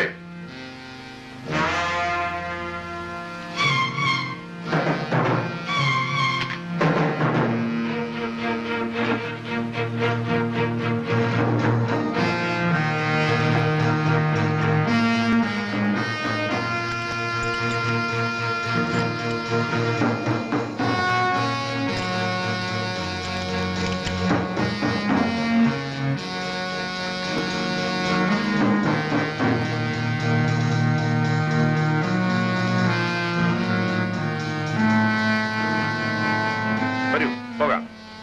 Speaker 6: വരൂ പോകാം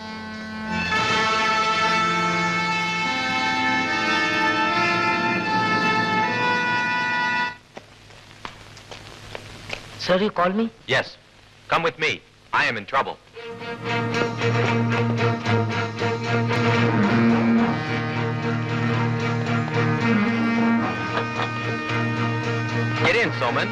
Speaker 2: Sir, you called me?
Speaker 12: Yes. Come with me. I am in trouble. Get in, Soman.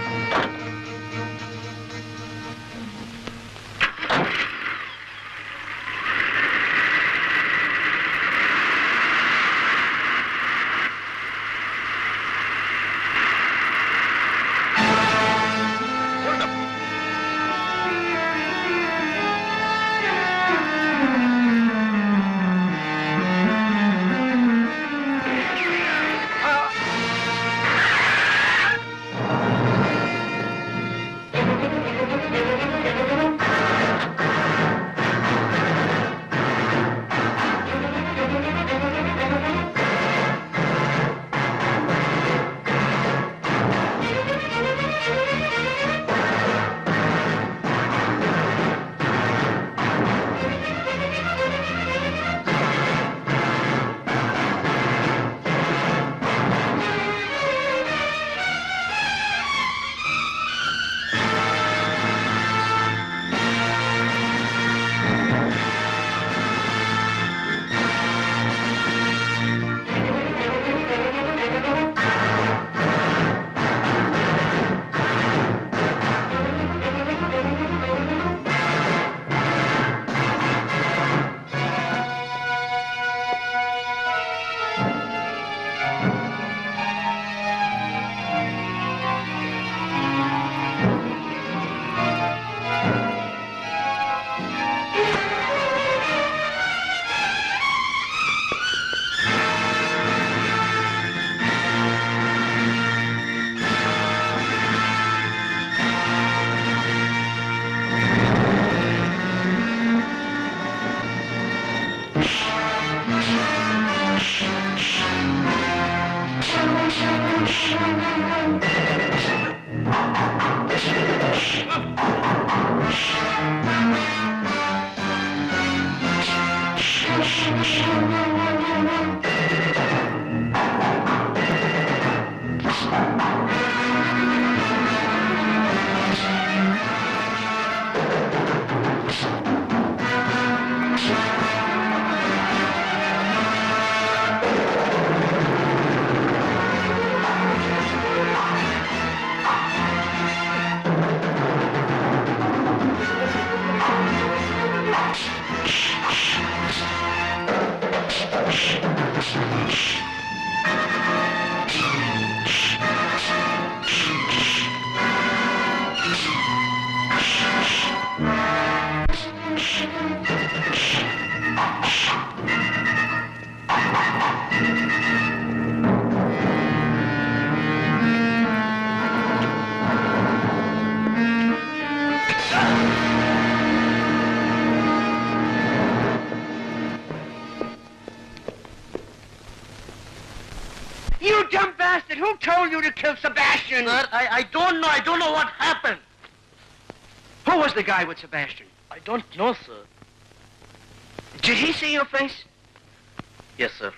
Speaker 11: killed Sebastian.
Speaker 6: Sir, I, I don't know. I don't know what happened.
Speaker 11: Who was the guy with Sebastian?
Speaker 6: I don't know, sir.
Speaker 11: Did he see your face?
Speaker 6: Yes, sir.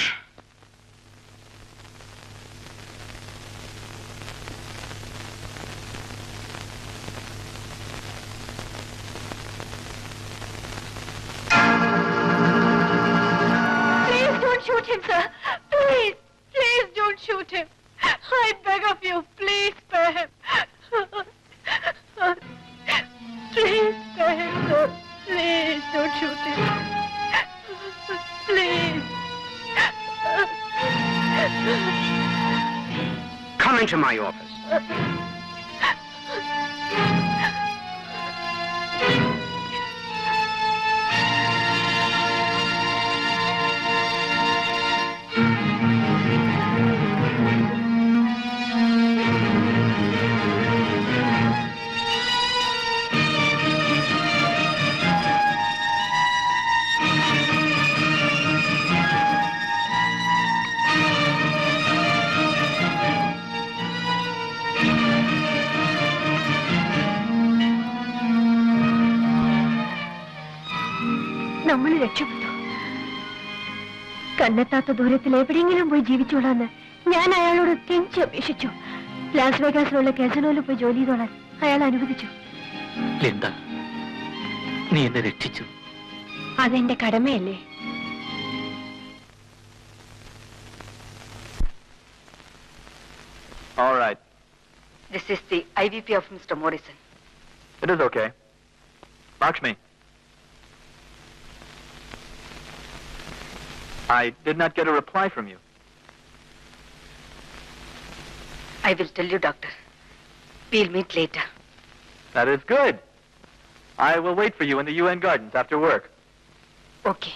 Speaker 3: Please don't shoot him, sir. Please, please don't shoot him. I beg of you, please spare him. Please spare him, sir. Please don't shoot him. Please.
Speaker 11: Come into my office.
Speaker 3: നമ്മൾ രക്ഷപ്പെട്ടു കണ്ണെത്താത്ത ദൂരത്തിൽ എവിടെയെങ്കിലും പോയി ജീവിച്ചോളാന്ന് ഞാൻ അയാളോട് കെഞ്ചി അപേക്ഷിച്ചു Las വേഗാസിലുള്ള കാസിനോയിൽ പോയി ജോലി ചെയ്തോളാൻ അയാൾ അനുവദിച്ചു
Speaker 5: ലിൻഡ നീ എന്നെ രക്ഷിച്ചു
Speaker 3: അതെന്റെ കടമയല്ലേ
Speaker 10: All right.
Speaker 1: This is the IVP of Mr. Morrison.
Speaker 10: It is okay. Lakshmi. I did not get a reply from you.
Speaker 1: I will tell you, doctor. We'll meet later.
Speaker 10: That is good. I will wait for you in the UN gardens after work.
Speaker 1: Okay.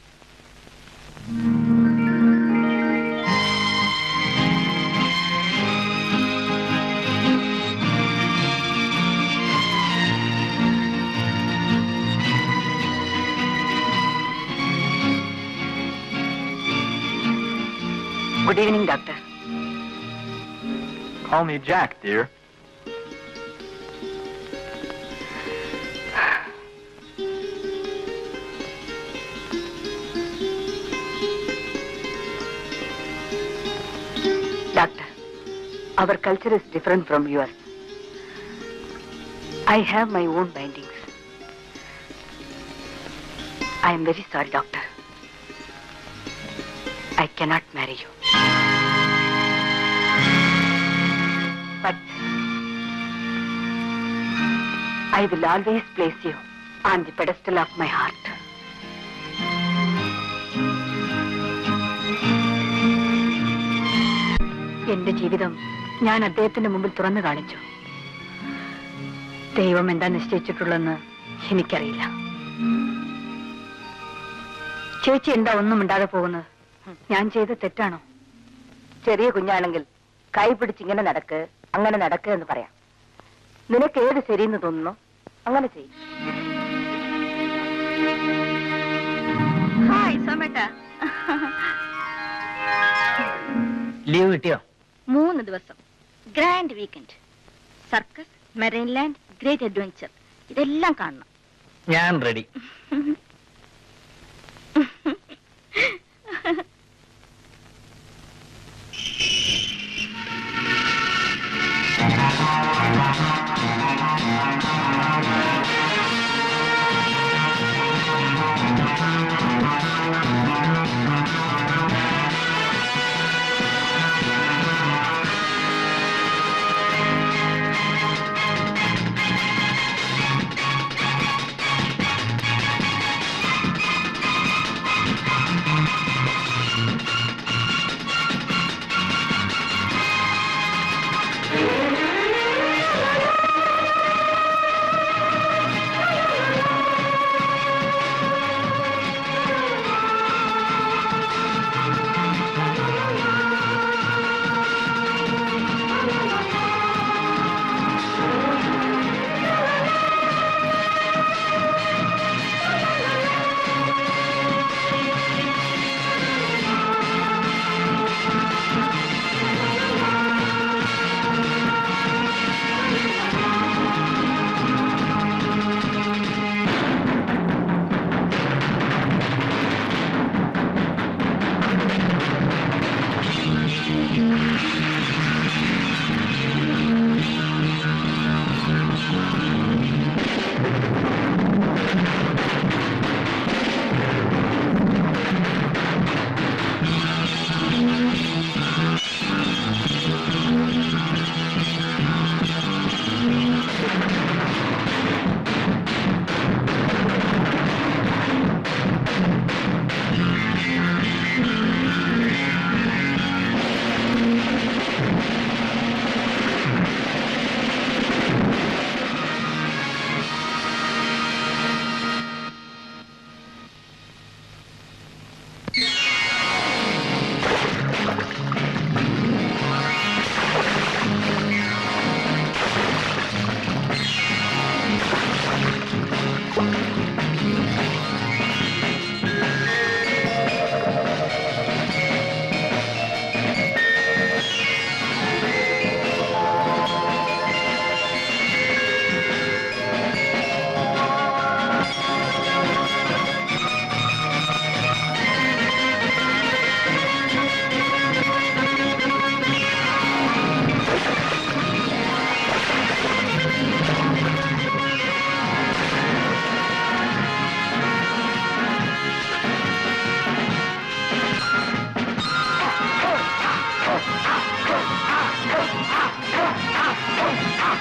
Speaker 1: Good evening, doctor.
Speaker 10: Call me Jack, dear.
Speaker 1: Doctor, our culture is different from yours. I have my own bindings. I am very sorry, doctor. I cannot marry you. But I will always place you on the pedestal of my heart. എന്റെ ജീവിതം ഞാൻ അദ്ദേഹത്തിന്റെ മുമ്പിൽ തുറന്നു കാണിച്ചു ദൈവം എന്താ നിശ്ചയിച്ചിട്ടുള്ളതെന്ന് എനിക്കറിയില്ല ചേച്ചി എന്താ ഒന്നും മിണ്ടാതെ പോകുന്നത് ഞാൻ ചെയ്ത തെറ്റാണോ ചെറിയ കുഞ്ഞാണെങ്കിൽ കൈ പിടിച്ചിങ്ങനെ നടക്ക് അങ്ങനെ നടക്ക് എന്ന് പറയാം നിനക്ക് ഏത് ശരിയെന്ന് തോന്നുന്നു അങ്ങനെ ചെയ്യും
Speaker 3: ഹായ് സോമേട്ട
Speaker 2: ലീവ് കിട്ടിയോ
Speaker 3: മൂന്ന് ദിവസം grand weekend circus Marineland great adventure ഇതെല്ലാം കാണണം
Speaker 2: ഞാൻ റെഡി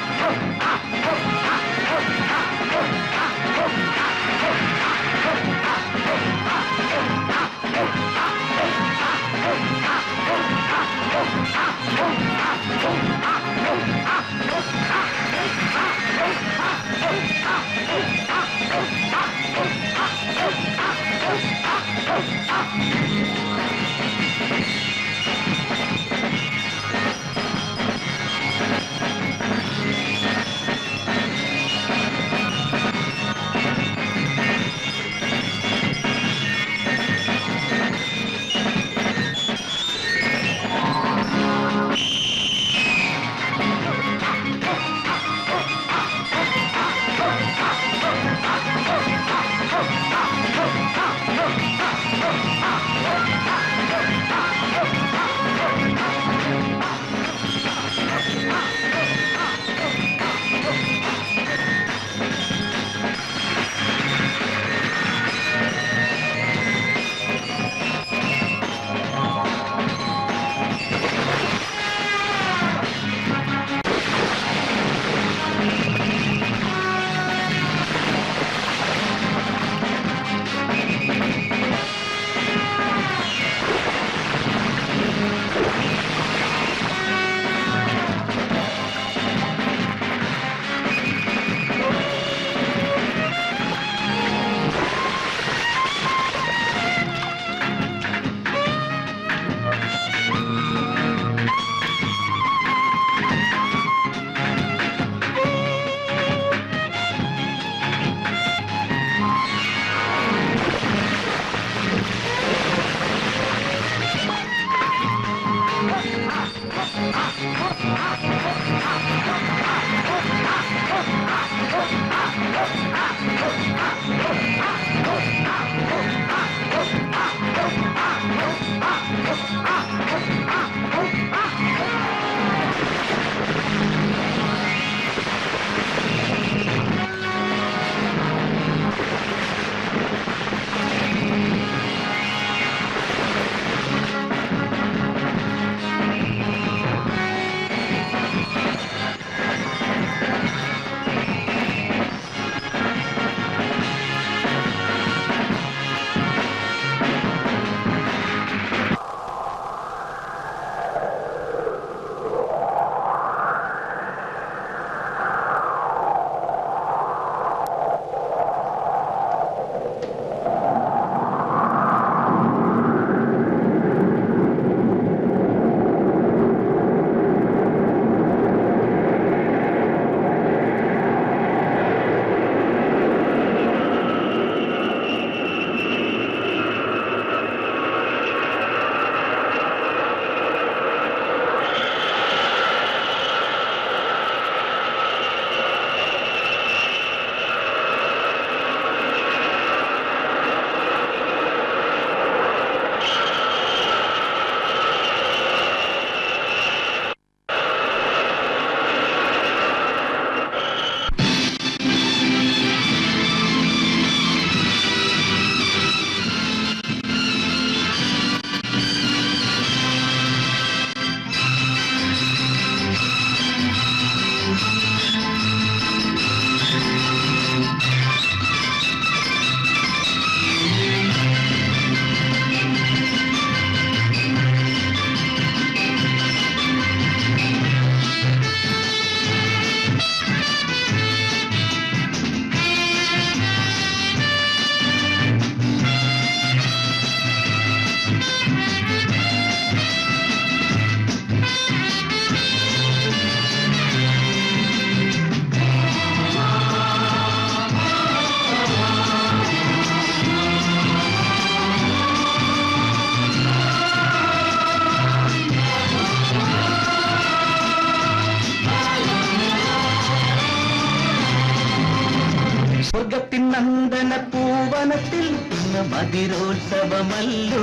Speaker 9: സ്വർഗത്തിൻ നന്ദന പൂവനത്തിൽ ഇന്ന് മതിരോത്സവമല്ലോ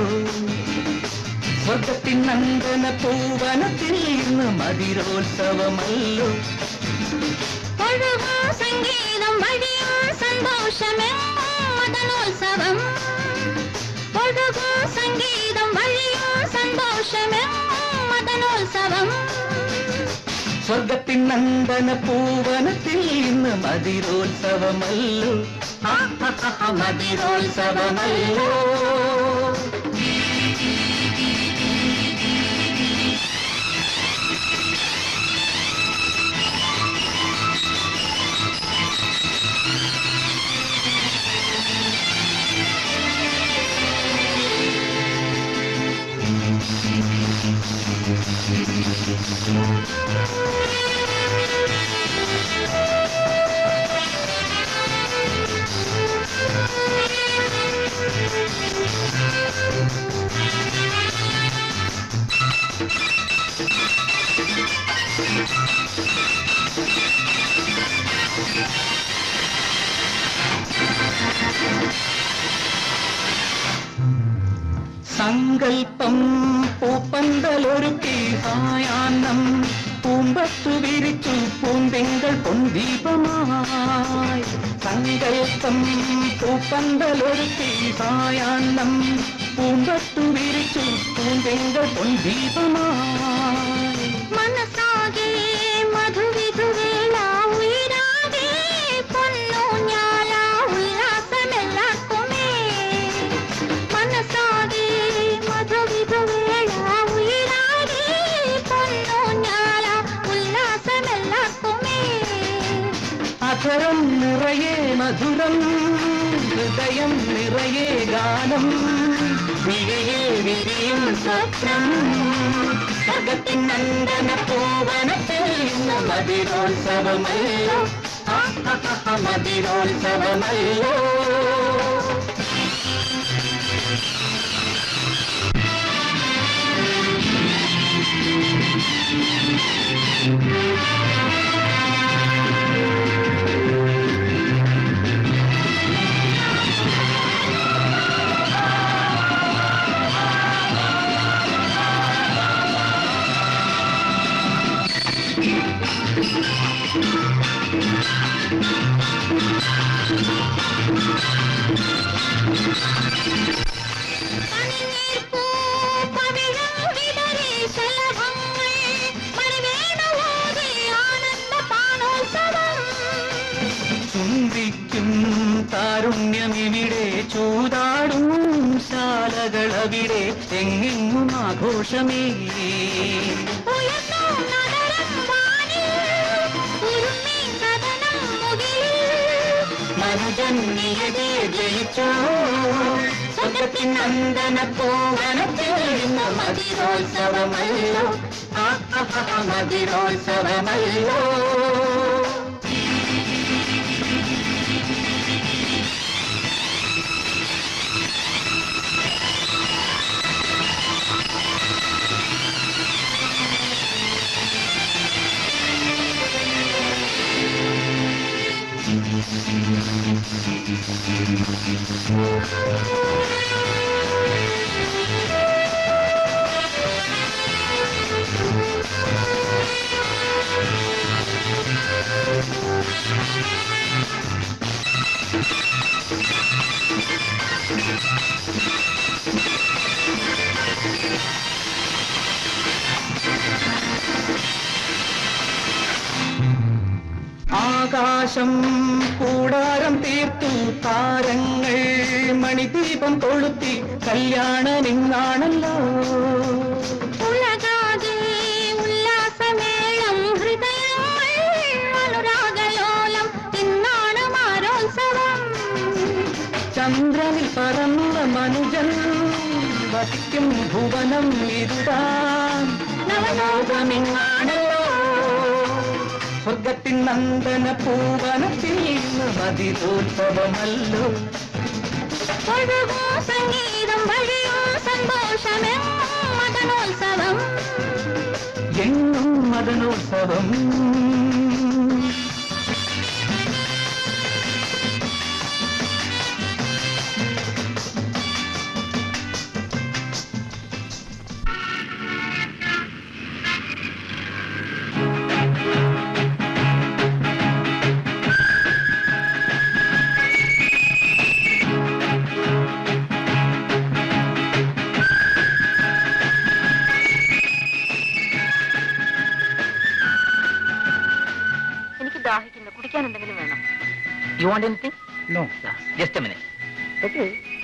Speaker 9: സ്വർഗത്തിൻ നന്ദന പൂവനത്തിൽ ഇന്ന് മതിരോത്സവമല്ലോ
Speaker 14: ഒഴുകും സംഗീതം വഴിയും സന്തോഷമെങ്ങും മദനോത്സവം ഒഴുകും സംഗീതം വഴിയും സന്തോഷമെങ്ങും മദനോത്സവം
Speaker 9: സ്വർഗത്തിൻ നന്ദന പൂവനത്തിൽ ഇന്ന് മതിരോത്സവമല്ലോ ആ, ആ, ആ, ആ, മതിരോത്സവമല്ലോ സങ്കൽപ്പം പൂപ്പന്തലൊരുക്കി സായാഹ്നം പൂമ്പത്തു വിരിച്ചു പൂന്തിങ്കൾ പൊന്തീപമായി സങ്കൽപ്പം പൂപ്പന്തലൊരുക്കി സായാഹ്നം പൂമ്പത്തു വിരിച്ചു പൂന്തിങ്കൾ പൊന്തീപമായി
Speaker 14: മനസാകെ മധുവിധുവേള ഉയരാകെ പൊന്നൂഞ്ഞാല ഉല്ലാസമെല്ലാക്കുമേ മനസാകെ മധുവിധുവേള ഉയരാകെ പൊന്നൂഞ്ഞാല ഉല്ലാസമെല്ലാക്കുമേ
Speaker 9: അധരം നിറയെ മധുരം ഹൃദയം നിറയെ ഗാനം വിഴിയെ വിരിയും സ്വപ്നം സ്വർഗത്തിൻ നന്ദന പൂവനത്തിൽ ഇന്ന് മതിരോത്സവമല്ലോ ആ, ആ, ആ, ആ, മതിരോത്സവമല്ലോ
Speaker 14: പവിഴം വിടരെ ശലഭങ്ങൾ മണിവേണുവോതി ആനന്ദ പാനോത്സവം
Speaker 9: ചുംബിക്കും താരുണ്യമിവിടെ ചൂതാടും ശാലകളവിടെ എങ്ങെങ്ങും ആഘോഷമേ
Speaker 14: ഉയർന്നു നഗരം വാനിൽ ഉരുമ്മി സദനം മുകിൽ
Speaker 9: മനുജന്യതേ ജയിച്ചോ സ്വർഗത്തിൻ നന്ദന പൂവനത്തിൽ ഇന്ന് മതിരോത്സവമല്ലോ ആ, ആ, ആ, മതിരോത്സവമല്ലോ ആകാശം കൂടാരം തീർത്തു താരങ്ങൾ മണിദീപം കൊളുത്തി കല്യാണമിന്നാണല്ലോ
Speaker 14: ഉലകാകെ ഉല്ലാസമേളം ഹൃദയങ്ങൾ അനുരാഗലോലം ഇന്നാണ് മാരോത്സവം
Speaker 9: ചന്ദ്രനിൽ പറന്ന മനുജൻ വസിക്കും ഭുവനം ഇരുടാൻ നവലോകമിന്നാണല്ലോ സ്വർഗത്തിൻ നന്ദന പൂവനത്തിൽ ഇന്ന് മതിരോത്സവമല്ലോ
Speaker 14: ഒഴുകൂ സംഗീതം വഴിയോ സന്തോഷമെങ്ങും മതനോത്സവം
Speaker 9: എങ്ങും മദനോത്സവം
Speaker 1: എനിക്ക് ദാഹിക്കുന്നു കുടിക്കാൻ എന്തെങ്കിലും വേണം
Speaker 2: you want anything
Speaker 6: no
Speaker 2: just a minute
Speaker 6: okay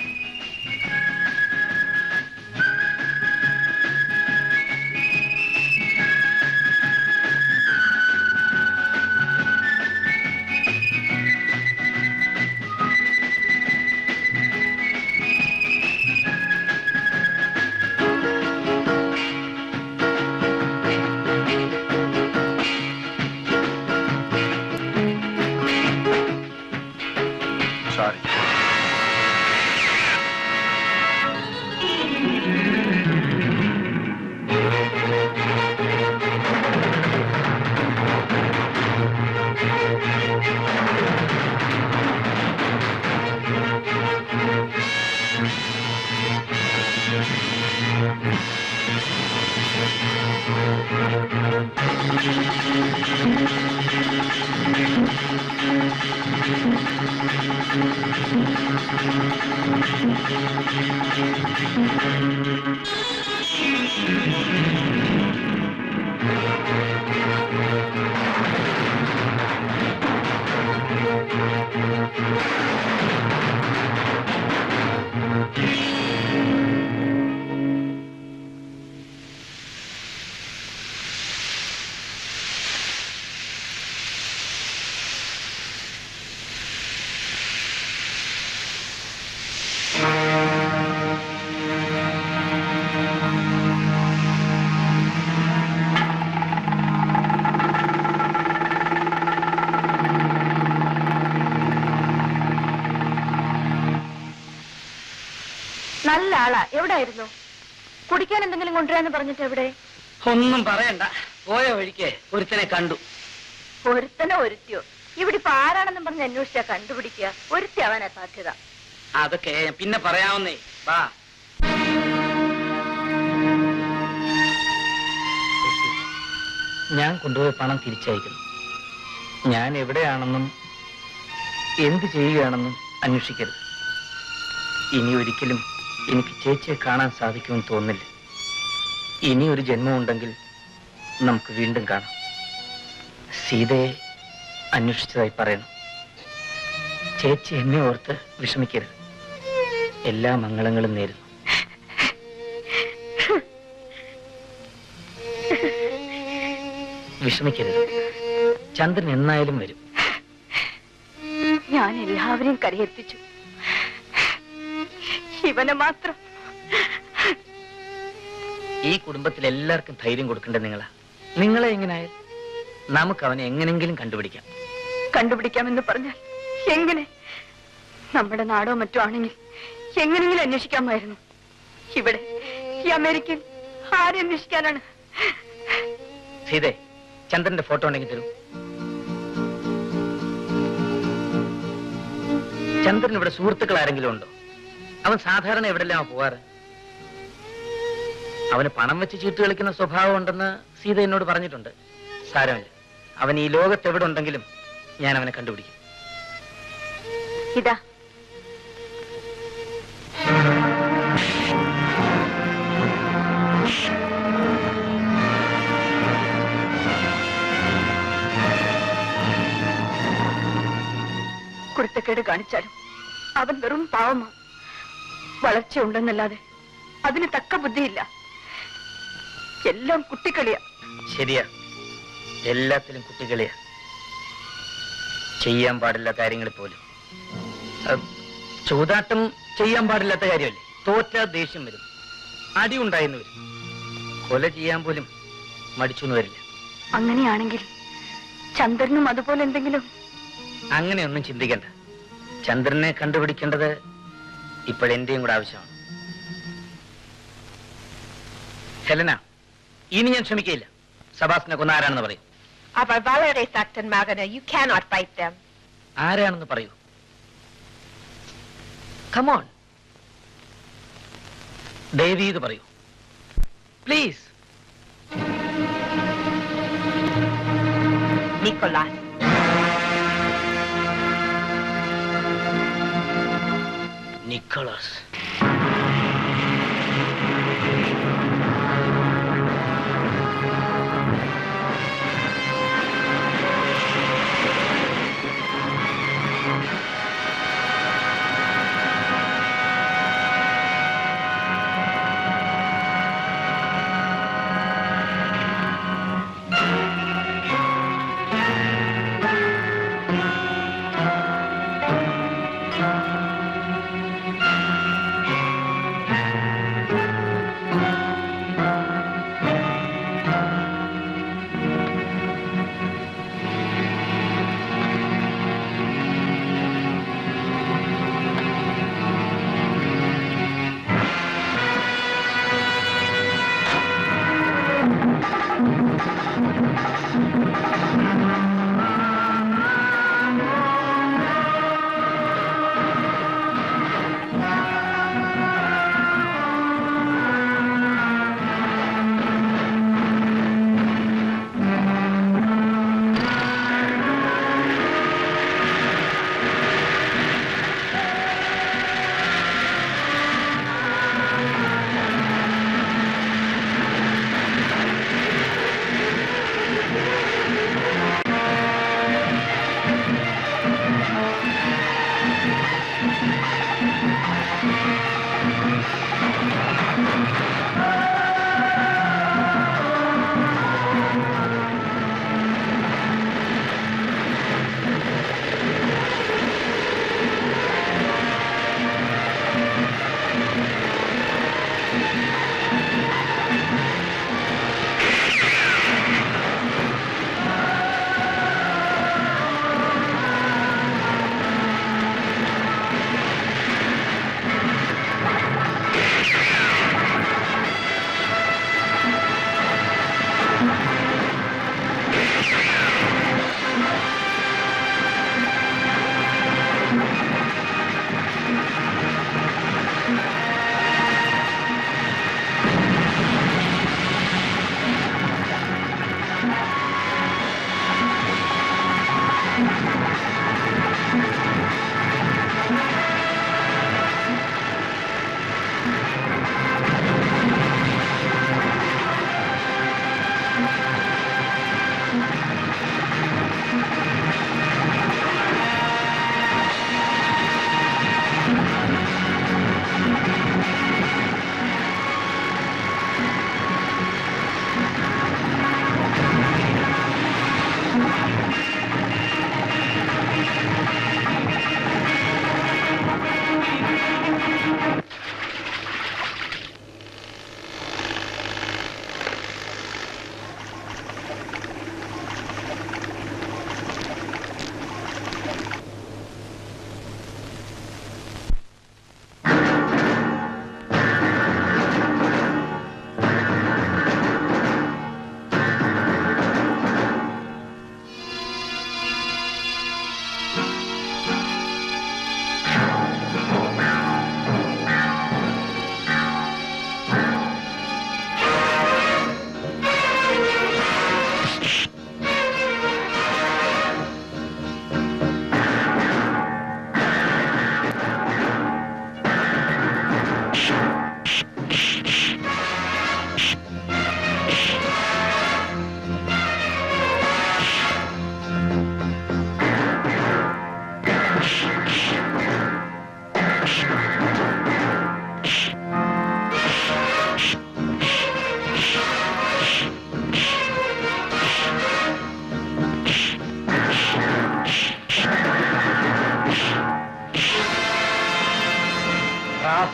Speaker 10: Sorry.
Speaker 1: നല്ല ആളാ എവിടായിരുന്നു കുടിക്കാൻ എന്തെങ്കിലും കൊണ്ടുവരാന്ന് പറഞ്ഞിട്ട് എവിടെ
Speaker 2: ഒന്നും പറയണ്ട പോയ വഴിക്ക് ഒരുത്തനെ കണ്ടു
Speaker 1: ഒരുത്തനോ ഒരുത്തിയോ ഇവിടെ ഇപ്പൊ ആരാണെന്നും പറഞ്ഞ് അന്വേഷിച്ചാ കണ്ടുപിടിക്കുക ഒരുത്തി ആവാനാ സാധ്യത
Speaker 2: അതൊക്കെ പിന്നെ പറയാവുന്നേ വാ ഞാൻ കൊണ്ടുപോയ പണം തിരിച്ചയക്കുന്നു ഞാൻ എവിടെയാണെന്നും എന്ത് ചെയ്യുകയാണെന്നും അന്വേഷിക്കരുത് ഇനി ഒരിക്കലും എനിക്ക് ചേച്ചിയെ കാണാൻ സാധിക്കുമെന്ന് തോന്നില്ല ഇനി ഒരു ജന്മമുണ്ടെങ്കിൽ നമുക്ക് വീണ്ടും കാണാം സീതയെ അന്വേഷിച്ചതായി പറയുന്നു ചേച്ചി എന്നെ ഓർത്ത് വിഷമിക്കരുത് എല്ലാ മംഗളങ്ങളും നേരുന്നു വിഷമിക്കരുത് ചന്ദ്രൻ എന്നായാലും വരും
Speaker 1: ഞാൻ എല്ലാവരെയും കരയെത്തിച്ചു ഇവനെ മാത്രം
Speaker 2: ഈ കുടുംബത്തിൽ എല്ലാവർക്കും ധൈര്യം കൊടുക്കേണ്ടത് നിങ്ങളാ നിങ്ങളെ എങ്ങനെയായാൽ നമുക്ക് അവനെ എങ്ങനെങ്കിലും കണ്ടുപിടിക്കാം
Speaker 1: കണ്ടുപിടിക്കാമെന്ന് പറഞ്ഞാൽ എങ്ങനെ നമ്മുടെ നാടോ മറ്റോ ആണെങ്കിൽ എങ്ങനെങ്കിലും അന്വേഷിക്കാമായിരുന്നു ഇവിടെ ഈ അമേരിക്കയിൽ ആരെ അന്വേഷിക്കാനാണ്
Speaker 2: സീതേ ചന്ദ്രന്റെ ഫോട്ടോ ഉണ്ടെങ്കിൽ തരൂ ചന്ദ്രൻ ഇവിടെ സുഹൃത്തുക്കൾ ആരെങ്കിലും ഉണ്ടോ അവൻ സാധാരണ എവിടെല്ലാം പോവാറ് അവന് പണം വെച്ച് ചീട്ട് കളിക്കുന്ന സ്വഭാവം ഉണ്ടെന്ന് സീത എന്നോട് പറഞ്ഞിട്ടുണ്ട് സാരമില്ല അവൻ ഈ ലോകത്ത് എവിടെ ഉണ്ടെങ്കിലും ഞാൻ അവനെ കണ്ടുപിടിക്കും
Speaker 1: ഇതാ കുരുത്തക്കേട് കാണിച്ചാലും അവൻ വെറും പാവമാ വളർച്ചയുണ്ടെന്നല്ലാതെ അതിന് തക്ക ബുദ്ധിയില്ല എല്ലാം കുട്ടിക്കളിയാ
Speaker 2: ശരിയാ എല്ലാത്തിലും കുട്ടികളിയാ ചെയ്യാൻ പാടില്ല കാര്യങ്ങൾ പോലും അഹ് ചൂതാട്ടം ചെയ്യാൻ പാടില്ലാത്ത കാര്യമല്ലേ തോറ്റ ദേഷ്യം വരും അടി ഉണ്ടായെന്ന് വരും കൊല ചെയ്യാൻ പോലും മടിച്ചു എന്ന് വരില്ല
Speaker 1: അങ്ങനെയാണെങ്കിൽ ചന്ദ്രനും അതുപോലെ എന്തെങ്കിലും
Speaker 2: അങ്ങനെയൊന്നും ചിന്തിക്കണ്ട ചന്ദ്രനെ കണ്ടുപിടിക്കേണ്ടത് ഇപ്പോഴെന്റെയും കൂടെ ആവശ്യമാണ് ഹെലന ഇനി ഞാൻ ക്ഷമിക്കയില്ല സബാസിനെ കൊന്ന ആരാണെന്ന് പറയും
Speaker 15: അവർ വളരെ ശക്തന്മാകന് യു cannot fight them
Speaker 2: ആരാണെന്ന് പറയൂ കമോൺ ദേവി ഇത് പറയൂ പ്ലീസ്
Speaker 15: നിക്കോളാസ്
Speaker 2: നിക്കോളസ്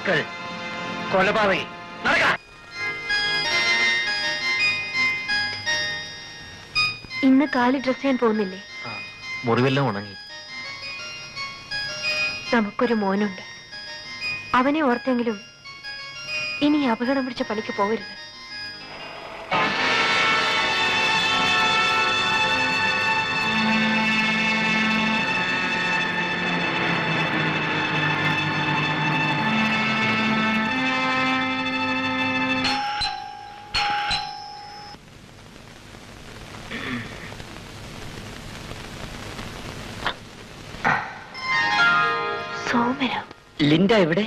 Speaker 2: റാസ്കൽ കൊലപാതകി നടക്കാം
Speaker 16: ഇന്ന് കാല് ഡ്രസ് ചെയ്യാൻ പോകുന്നില്ലേ
Speaker 5: മുറിവെല്ലാം ഉണങ്ങി
Speaker 16: നമുക്കൊരു മോനുണ്ട് അവനെ ഓർത്തെങ്കിലും ഇനി ഈ അപകടം പിടിച്ച പണിക്ക് പോകരുത് സോമന
Speaker 2: ലിൻഡ എവിടെ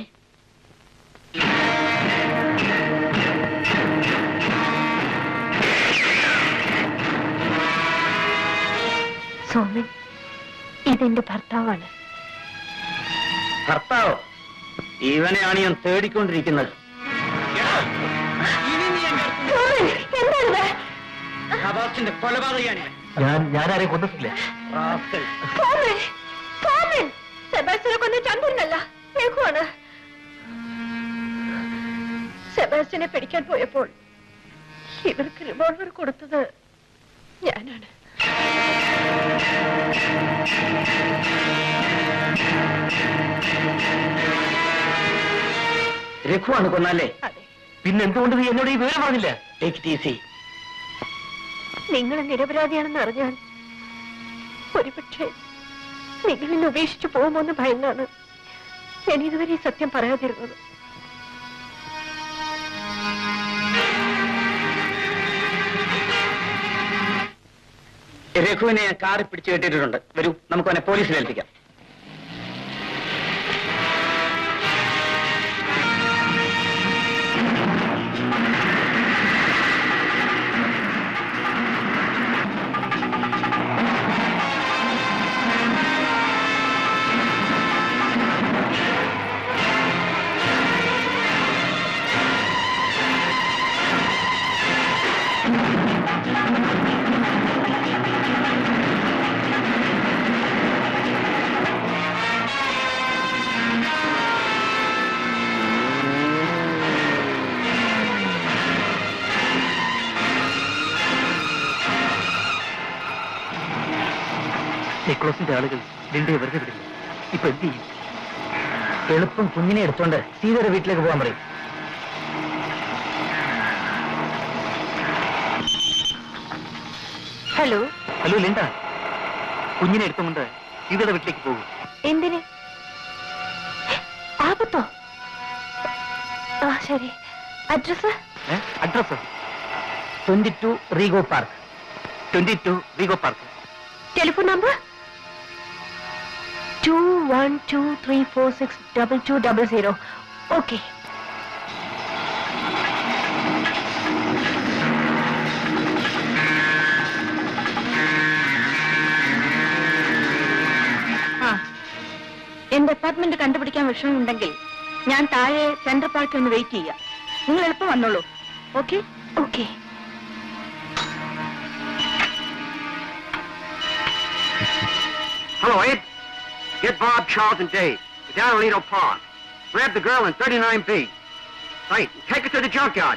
Speaker 16: സോമൻ ഇതെന്റെ ഭർത്താവാണ്
Speaker 2: ഭർത്താവോ ഇവനെയാണ് ഞാൻ തേടിക്കൊണ്ടിരിക്കുന്നത് ഷബാസിന്റെ കൊലപാതകയാണ് ഇവൻ.
Speaker 5: ഞാൻ ഞാൻ ആരെയും കൊന്നിട്ടില്ല
Speaker 2: റാസ്കൽ.
Speaker 15: സെബാസ്റ്റിനെ കൊന്ന ചന്ദ്രനല്ല രഘുവാണ് സെബാസ്റ്റിനെ പിടിക്കാൻ പോയപ്പോൾ ഇവർക്ക് റിവോൾവർ കൊടുത്തത് ഞാനാണ്
Speaker 2: രഘുവാണ് കൊന്നല്ലേ
Speaker 5: പിന്നെ എന്തുകൊണ്ട് നീ എന്നോട് ഈ വിവരം പറഞ്ഞില്ല
Speaker 2: ടേക്ക് ഇറ്റ് ഈസി
Speaker 15: നിങ്ങൾ നിരപരാധിയാണെന്ന് അറിഞ്ഞാൽ ഒരുപക്ഷെ നിങ്ങളിൽ ഉപേക്ഷിച്ചു പോകുമോന്ന് ഭയന്നാണ് ഞാൻ ഇതുവരെ ഈ സത്യം പറയാതിരുന്നത്
Speaker 2: രഘുവിനെ ഞാൻ കാറിൽ പിടിച്ചു കെട്ടിയിട്ടുണ്ട് വരൂ നമുക്ക് അവനെ പോലീസിൽ ഏൽപ്പിക്കാം
Speaker 5: നിക്കോളസിന്റെ ആളുകൾ ലിൻഡയെ വെറുതെ വിടില്ല ഇപ്പൊ എന്ത് ചെയ്യും
Speaker 2: എളുപ്പം കുഞ്ഞിനെ എടുത്തോണ്ട് സീതയുടെ വീട്ടിലേക്ക് പോകാൻ പറയും
Speaker 16: ഹലോ
Speaker 5: ഹലോ ലിൻഡ കുഞ്ഞിനെ എടുത്തുകൊണ്ട് സീതയുടെ വീട്ടിലേക്ക് പോകും
Speaker 16: എന്തിന് ആപത്തോ ആ ശരി address
Speaker 5: address
Speaker 2: twenty two Rego Park
Speaker 5: twenty two Rego Park
Speaker 16: telephone number two one two three four six double two double zero okay
Speaker 3: ആ എന്റെ അപ്പാർട്ട്മെന്റ് കണ്ടുപിടിക്കാൻ വിഷമമുണ്ടെങ്കിൽ ഞാൻ താഴെ സെൻട്രൽ പാർക്കിൽ ഒന്ന് വെയിറ്റ് ചെയ്യാം നിങ്ങൾ എളുപ്പം വന്നോളൂ okay
Speaker 16: okay
Speaker 11: Hello, Abe. Get Bob, Charles, and Dave. We're down at Lido Park. Grab the girl in 39B. Right, take her to the junkyard.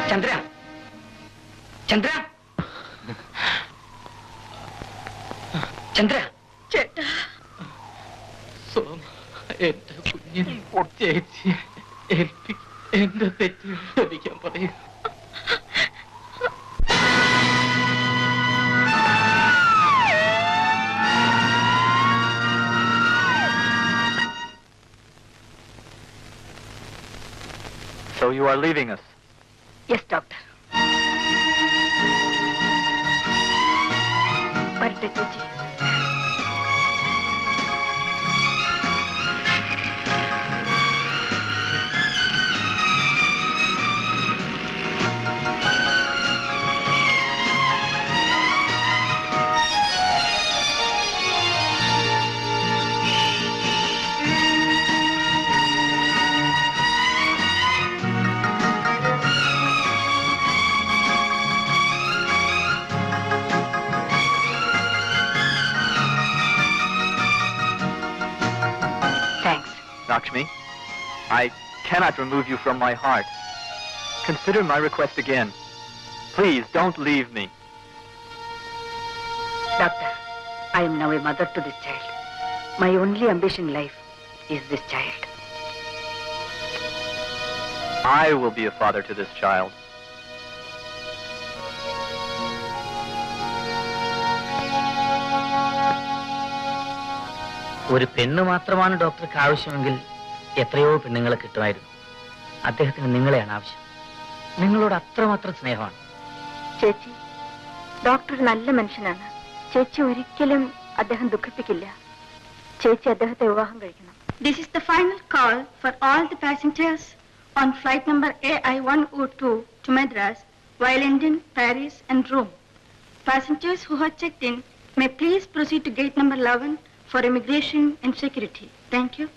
Speaker 2: Chandra Chandra Chandra
Speaker 16: ചേട്ടാ
Speaker 5: സോമ എന്റെ കുഞ്ഞിനെ ചേച്ചി ഏൽപ്പി എന്റെ തെറ്റ് ക്ഷമിക്കാൻ പറയൂ
Speaker 10: So you are leaving us.
Speaker 1: Yes doctor വരട്ടെ ചേച്ചി thanks
Speaker 10: Lakshmi, I cannot remove you from my heart. Consider my request again. Please don't leave me.
Speaker 1: Doctor, I am now a mother to this child. My only ambition in life is this child.
Speaker 10: I will be a father to this child.
Speaker 2: ഒരു പെണ്ണ് മാത്രമാണ് ഡോക്ടർക്ക് ആവശ്യമെങ്കിൽ എത്രയോ പെണ്ണുങ്ങളെ കിട്ടുമായിരുന്നു അദ്ദേഹത്തിന് നിങ്ങളെയാണ് ആവശ്യം നിങ്ങളോട് അത്രമാത്രം സ്നേഹമാണ്
Speaker 3: ചേച്ചി ഡോക്ടർ ഒരു നല്ല മനുഷ്യനാണ് ചേച്ചി ഒരിക്കലും അദ്ദേഹം ദുഃഖിപ്പിക്കില്ല ചേച്ചി അദ്ദേഹത്തെ വിവാഹം കഴിക്കണം This is the final call for all the passengers on flight number AI102 to Madras via London, Paris and Rome. Passengers who have checked in may please proceed to gate number 11 for immigration and security. Thank you.